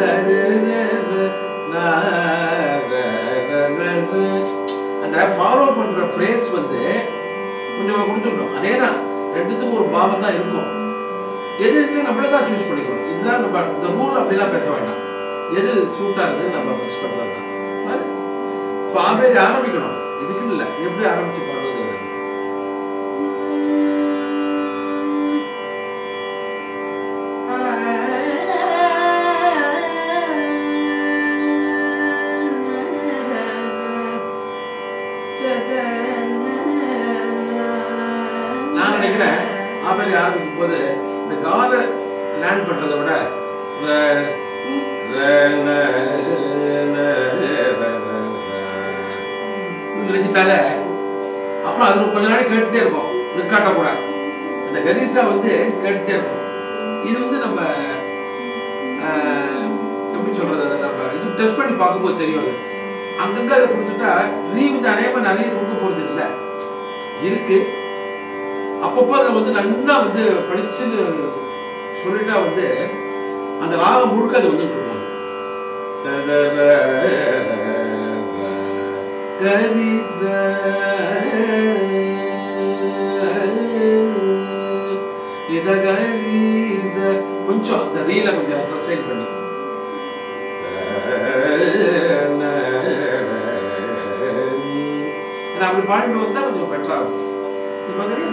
அந்த ஃபாலோ பண்ற ஃப்ரேஸ் வந்து கொஞ்சமா கொடுத்துடணும் அதே தான் ரெண்டுத்துக்கும் ஒரு பாவம் தான் இருக்கும் எது இருக்குன்னு நம்மளே தான் சூஸ் பண்ணிக்கணும் இதுதான் நம்ம இந்த ரூல் அப்படிலாம் பேச வேண்டாம் எது சூட் ஆகுது நம்ம ஃபிக்ஸ் பண்றது தான் இப்போ ஆவேரி ஆரம்பிக்கணும் இதுக்குன்னு இல்லை எப்படி ஆரம்பிச்சு பாடுறதுங்கிறது நான் நினைக்கிறேன் ஆவேரி ஆரம்பிக்கும் போது இந்த காலை லேண்ட் பண்றதை விட நினைச்சிட்டால அப்புறம் அது கொஞ்ச நாளைக்கு கேட்டுட்டே இருக்கும் நிற்காட்ட கூட அந்த கரிசா வந்து கேட்டுட்டே இருக்கும் இது வந்து நம்ம ஆஹ், எப்படி சொல்றது அதை நம்ம இது டெஸ்ட் பண்ணி பார்க்கும்போது தெரியும் அது அங்கங்க அதை கொடுத்துட்டா ரீ வந்து அநேகமாக நிறைய கொடுக்க போறது இல்லை இருக்கு அப்பப்போ அதை வந்து நல்லா வந்து படிச்சுன்னு சொல்லிட்டா வந்து அந்த ராகம் முழுக்க அது வந்துட்டு இருக்கும் கரிச இத கரித கொஞ்சம் இந்த ரீல கொஞ்சம் சஸ்டைன் பண்ணி ஏன்னா அப்படி பாடிட்டு வந்தா கொஞ்சம் பெட்டரா இருக்கும் நீ பாக்குறியா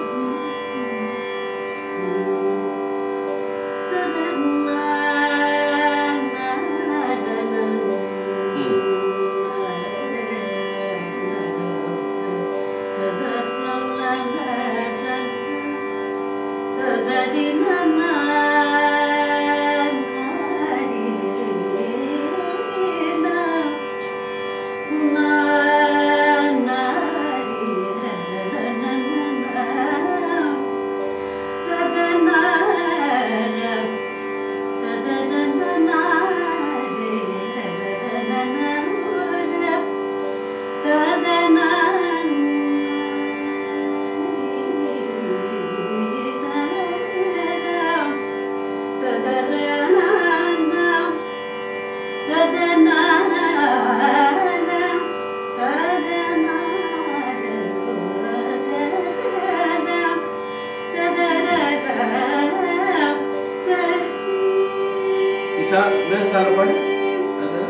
இசா மேல் சார பாடு அது.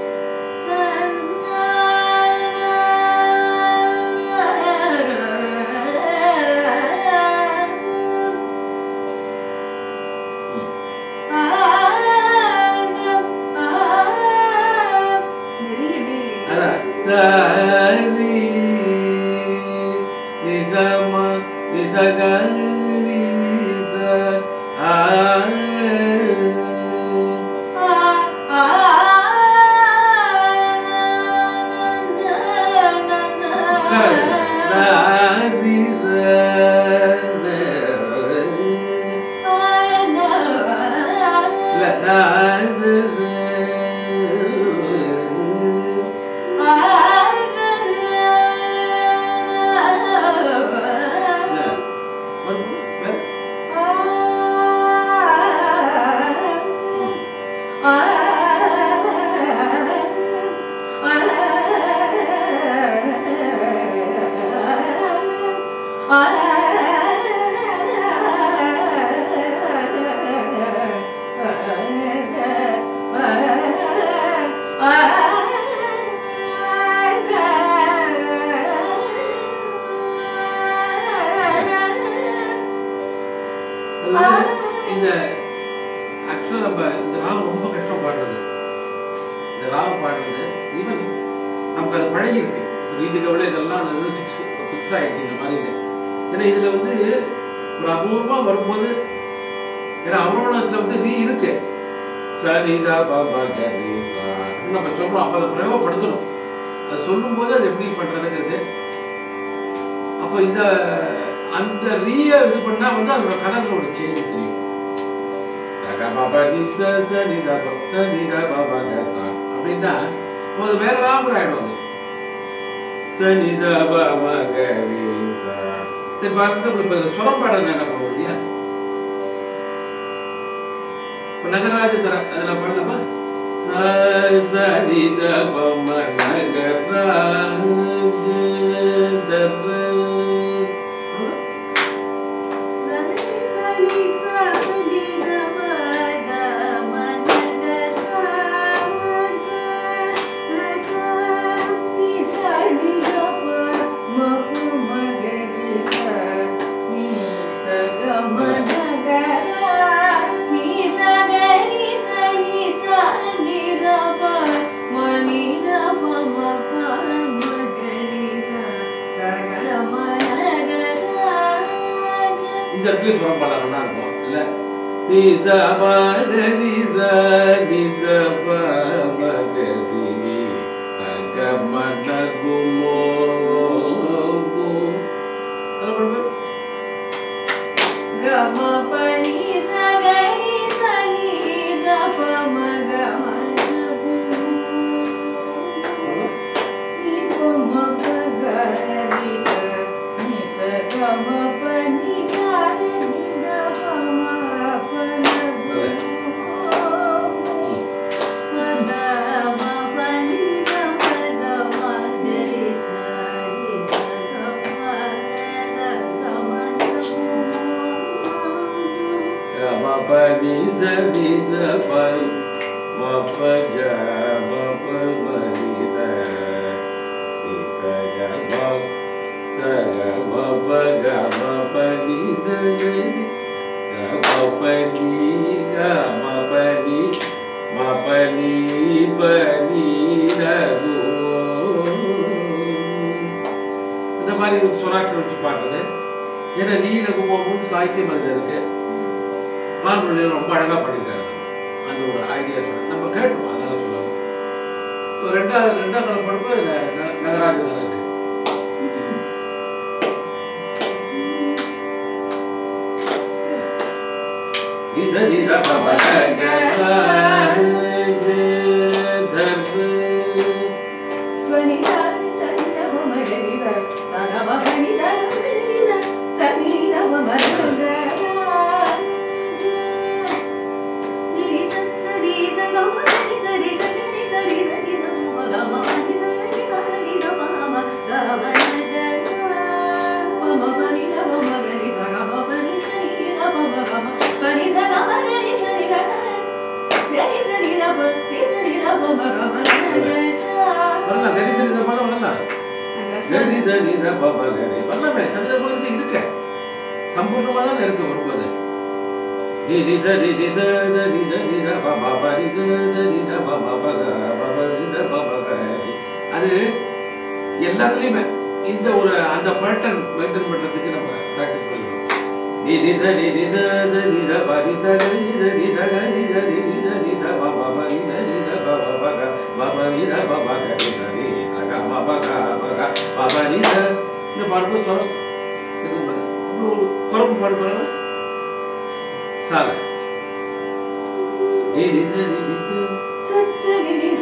அதான். தாரி நிதம நிதகரி ச ஆ நாரி இல்ல நாரி அதாவது இந்த ஆக்சுவலாக நம்ம இந்த ராகம் ரொம்ப கஷ்டம் பாடுறது இந்த ராகம் பாடுறது ஈவன் நமக்கு அது பழகி இருக்கு வீட்டுக்கு விட இதெல்லாம் ஃபிக்ஸ் ஃபிக்ஸ் ஆயிருக்கு இந்த மாதிரி இல்லை ஏன்னா இதில் வந்து ஒரு அபூர்வமாக வரும்போது ஏன்னா அவரோடத்தில் வந்து நீ இருக்கு சரிதா பாபா கரி சா நம்ம சொல்றோம் அப்போ அதை பிரயோகப்படுத்தணும் அது சொல்லும்போது அது எப்படி பண்றதுங்கிறது அப்போ இந்த அந்த ரீய இது பண்ணா வந்து அதோட கலர்ல ஒரு சேஞ்ச் தெரியும் சக பாபா நீ ச ச நீ த ப ச நீ த பாபா க ச அப்படின்னா அப்போ அது வேற ராகம் ஆயிடும் அது ச நீ த பாபா க ரீ ச சரி பாருங்க இப்போ சுரம் பாடுறது என்ன பண்ணுவோம் இல்லையா இப்போ நகராஜ தர அதில் பாடலாமா ச ச நீ த பம நகராஜ தர இந்த இடத்துல சுரம் பாடலாம் நல்லா இருக்கும் இல்ல நீ சமகரி நித பமகரி நீ சகமன குமோ గమ పని సగరి సని దప మగ பனி சனி தப மப க மப மரித நீ சக மப சக மப க மப நீ சகரி மப நீ க மப நீ மப நீ பனி ரகு இந்த மாதிரி ஒரு சொராக்கள் வச்சு பாடுறது ஏன்னா நீ நகுமோன்னு சாகித்யம் அதில் இருக்கு மார்புள்ளியில் ரொம்ப அழகாக பண்ணியிருக்காரு அந்த ஒரு ஐடியா சொல்ல நம்ம கேட்டுருவோம் அதனால சொல்லுவாங்க இப்போ ரெண்டாவது ரெண்டாவது தலை படும்போது நகராஜ தலை இருக்கு நித நித பவன தர்ம வரலாம் கணி சரித பாடம் வரலாம் கணி சரித பாபா கணி வரலாமே சரித பகுதி இருக்க சம்பூர்ணமாக தான் இருக்கு வரும்போது நீ நித நி நித த நித நித பாபா ப நித த நித பாபா பக பாபா நித பாபா கணி அது எல்லாத்துலேயுமே இந்த ஒரு அந்த பேட்டர்ன் மெயின்டைன் பண்ணுறதுக்கு நம்ம ப்ராக்டிஸ் பண்ணிக்கணும் நீ நித நி நித த நித ப நித க நித நித க நித நி நித நித பாபா ப நித நித பாபா பக பாபா நித பாபா க நித நி தக பாபா க பக பாபா நித இந்த பாடும்போது சொல்லும் ஒரு குறப்பு பாடு பாருங்க சால நீ நித நி நித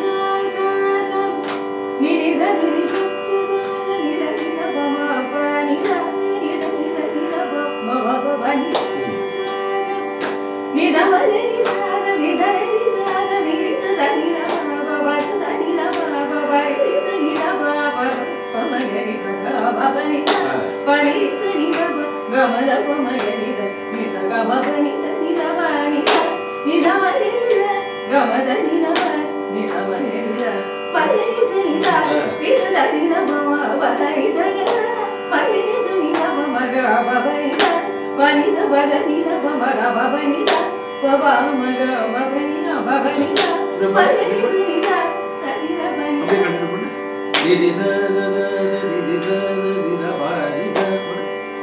அப்படியே கண்டினியூ பண்ணு நீ நித த த த நி நித த நித பா நித பண்ணு.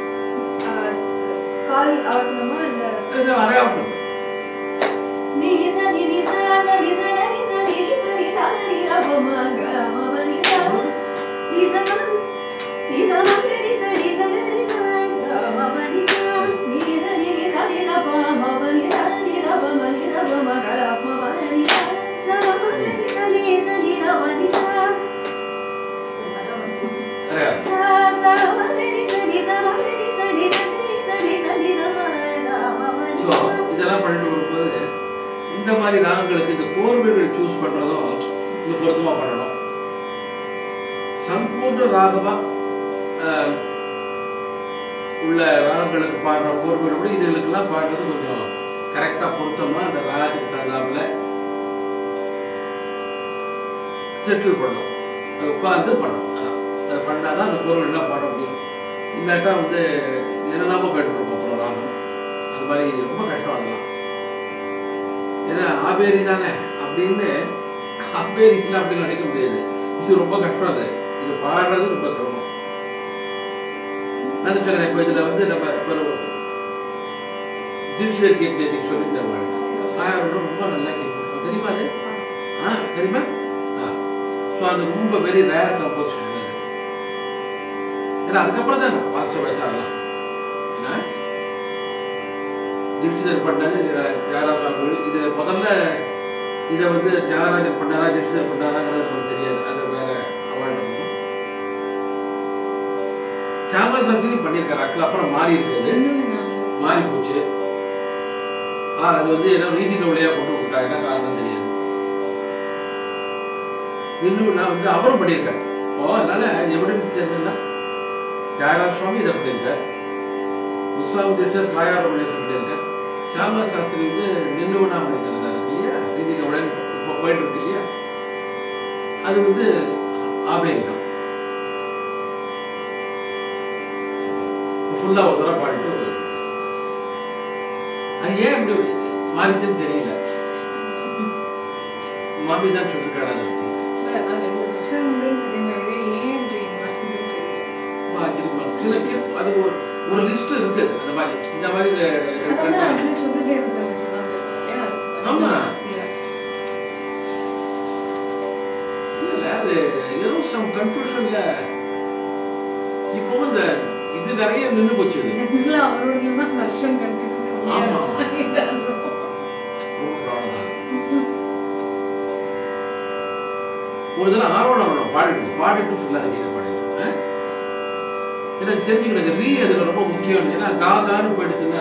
கால் ஆட்டணுமா இல்ல இது அரையா பண்ணு அரையா ஸோ இதெல்லாம் பண்ணிட்டு வரும்போது இந்த மாதிரி ராகங்களுக்கு இந்த கோர்வைகள் சூஸ் பண்றதும் இன்னும் பொருத்தமா பண்ணணும் சம்பூர்ண ராகமா ஆஹ், உள்ள ராகங்களுக்கு பாடுற கோர்வைகளை விட இதுகளுக்கெல்லாம் பாடுறது கொஞ்சம் கரெக்டா பொருத்தமா அந்த ராகத்துக்கு தகுந்தாப்புல செட்டில் பண்ணணும் அது உட்கார்ந்து பண்ணணும் அதான். அது பண்ணாதான் அந்த கோர்வைகள்லாம் பாட முடியும் இல்லாட்டா வந்து என்னெல்லாமோ கேட்டுருப்போம் அப்புறம் ராகம் அது மாதிரி ரொம்ப கஷ்டம் அதெல்லாம் ஏன்னா ஆபேரி தானே அப்படின்னு ஆபேரி இல்லை அப்படின்னு நினைக்க முடியாது இது ரொம்ப கஷ்டம் அது இது பாடுறது ரொம்ப சிரமம் நான் சொல்றேன் இப்போ இதில் வந்து நம்ம இப்போ தீட்சிதர் கேட்டு நேற்றுக்கு சொல்லியிருந்தேன் பாருங்க. ஆயிரம் ரூபா ரொம்ப நல்லா கேட்கும் தெரியுமா அது ஆ தெரியுமா ஆ ஸோ அது ரொம்ப வெரி ரேர் கம்போசிஷன் அது ஏன்னா அதுக்கப்புறம் தான் நான் வாஸ்து வச்சாரலாம் ஏன்னா தீட்சிதர் பண்ணது தியாகராஜ சுவாமிகள் இதில் முதல்ல இதை வந்து தியாகராஜர் பண்ணாரா தீட்சிதர் பண்ணாராங்கிறது நமக்கு தெரியாது அது வேற அவார்டு சாம்பா சாஸ்திரி பண்ணியிருக்காரு அக்கில் அப்புறம் மாறி இருக்குது இன்னுமே நான் மாறி போச்சு ஆ, அது வந்து ஏதோ நீதி நூலையா கொண்டு விட்டாங்க என்ன காரணம் தெரியாது இன்னும் நான் வந்து அவரும் பண்ணியிருக்காரு இப்போ அதனால எவிடன்ஸ் என்னன்னா தியாகராஜ சுவாமி இதை பண்ணியிருக்கார் முசாமி தீட்சர் காயார மணியர் பண்ணியிருக்கார் சாமா சாஸ்திரி வந்து நின்னுவனா பண்ணியிருக்கிறதா இருக்கு இல்லையா நீதி நூலன் இப்போ போயிட்டு இருக்கு இல்லையா அது வந்து ஆபேரி தான் ஃபுல்லாக ஒரு தடவை பாடிட்டு அது ஏன் இப்படி மாறிச்சுன்னு தெரியல மாமி தான் சொல்லிருக்காள் அதை பற்றி நான் ரெண்டு வருஷம் வந்து திரும்பவே ஏன் இப்படி மாறுதுன்னு தெரியல. ரொம்ப ஆச்சரியமா இருக்கு. சில பேர் அது ஒரு ஒரு லிஸ்ட் இருக்குது அந்த மாதிரி இந்த மாதிரி அதெல்லாம் வந்து சுத்த தேவதை வச்சுதான் கேட்பாங்க. ஏன் அது- ஆமா. இல்ல. இல்ல அது ஏதோ சம் கன்ஃபியூஷன்ல இப்போ இந்த இது நிறைய நின்று போச்சு இது. ஜெனரலா அவரோடதுல தான் வருஷம் confusion கம்மியா ஆமா. இருக்கும். ரொம்ப ப்ராப்ளம் தான் ஒரு தடவை ஆர்வம் ஆகணும் பாடிட்டு பாடிட்டு ஃபுல்லாக கீழே பாடிடலாம் ஆ? ஏன்னா தெரிஞ்சுக்கணும் இந்த ரீ அதில் ரொம்ப முக்கியம் ஏன்னா கா கான்னு போயிடுச்சுன்னா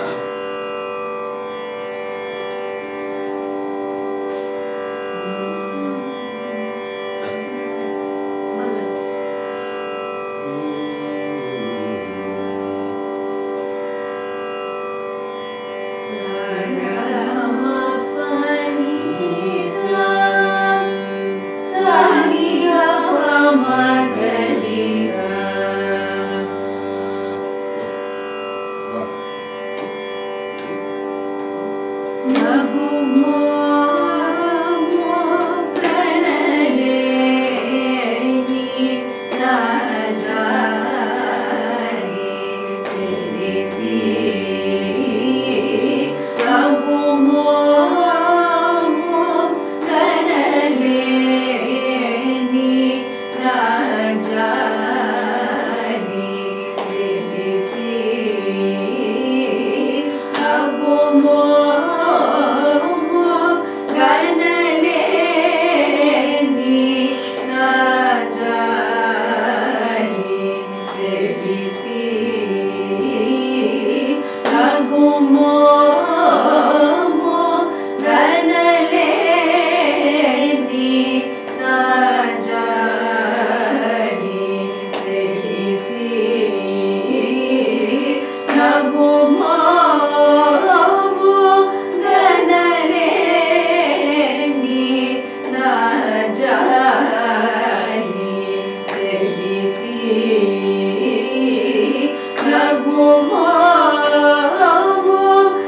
Nagumamo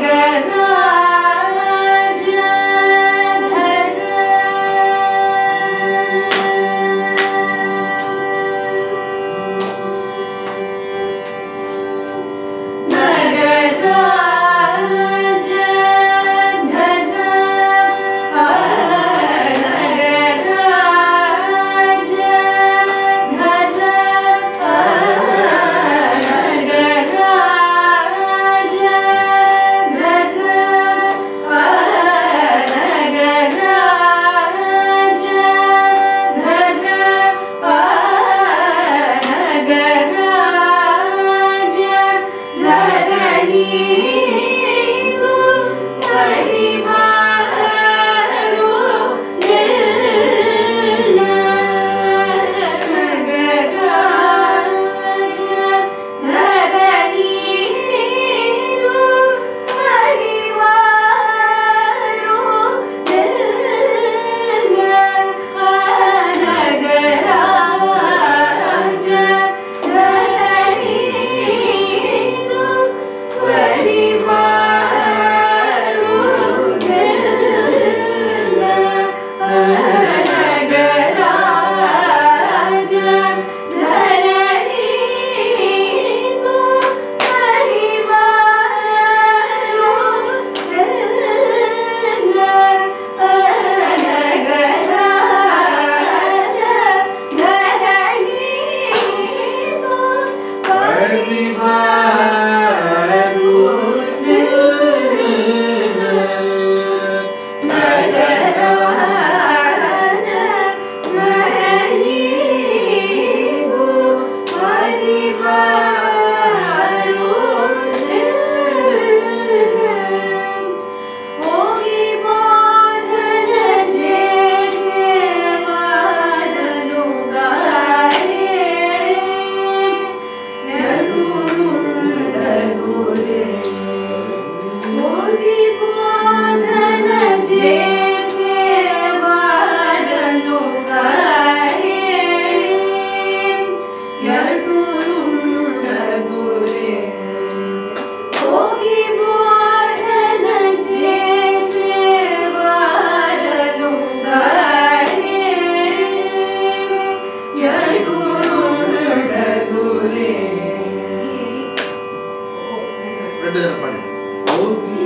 ரெண்டு தடவை பாடு ஓகே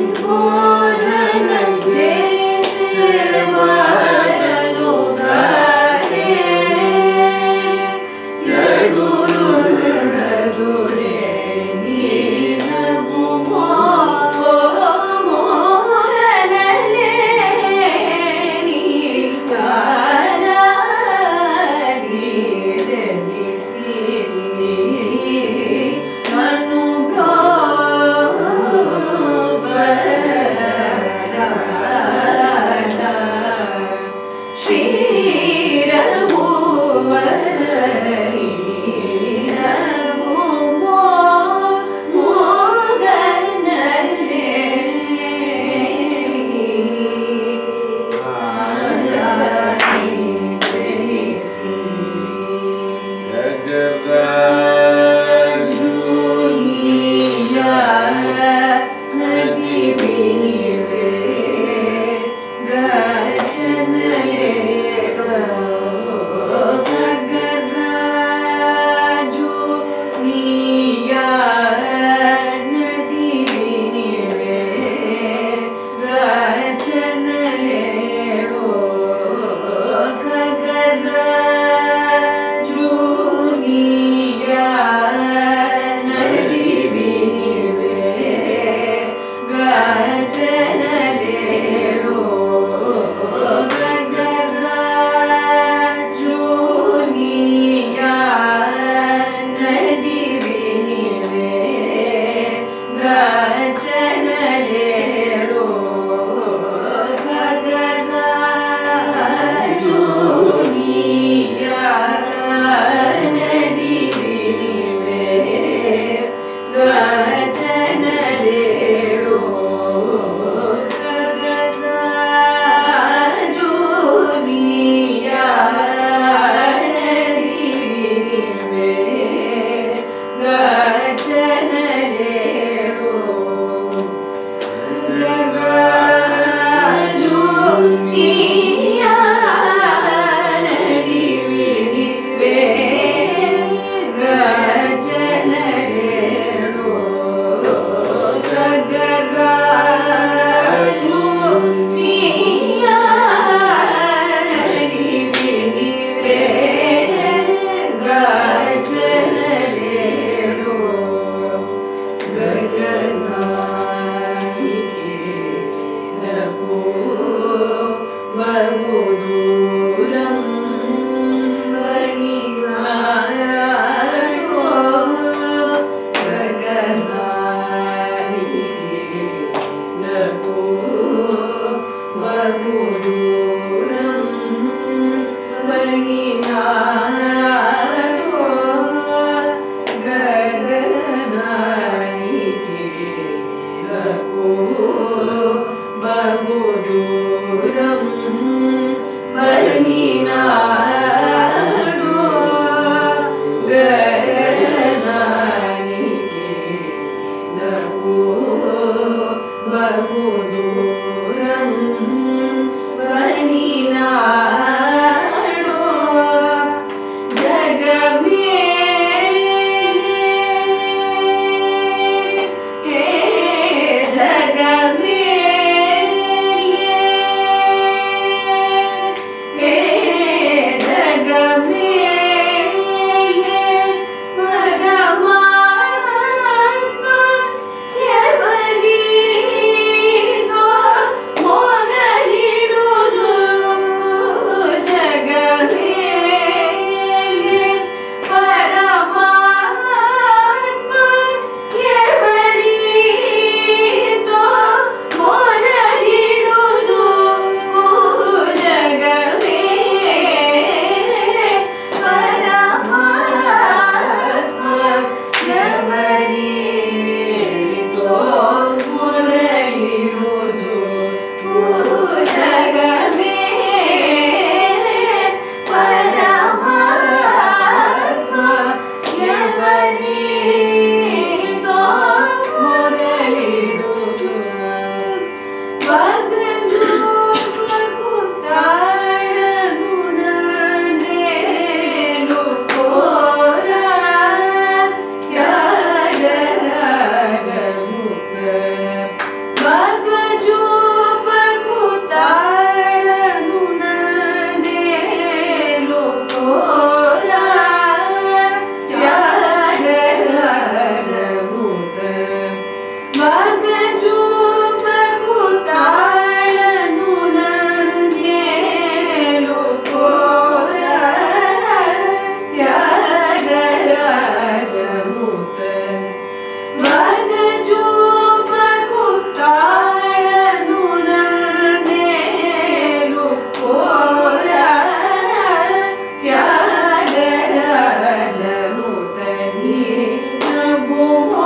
ತ್ಯಾಗರಾಜನುತ ನೀ ನಗುವ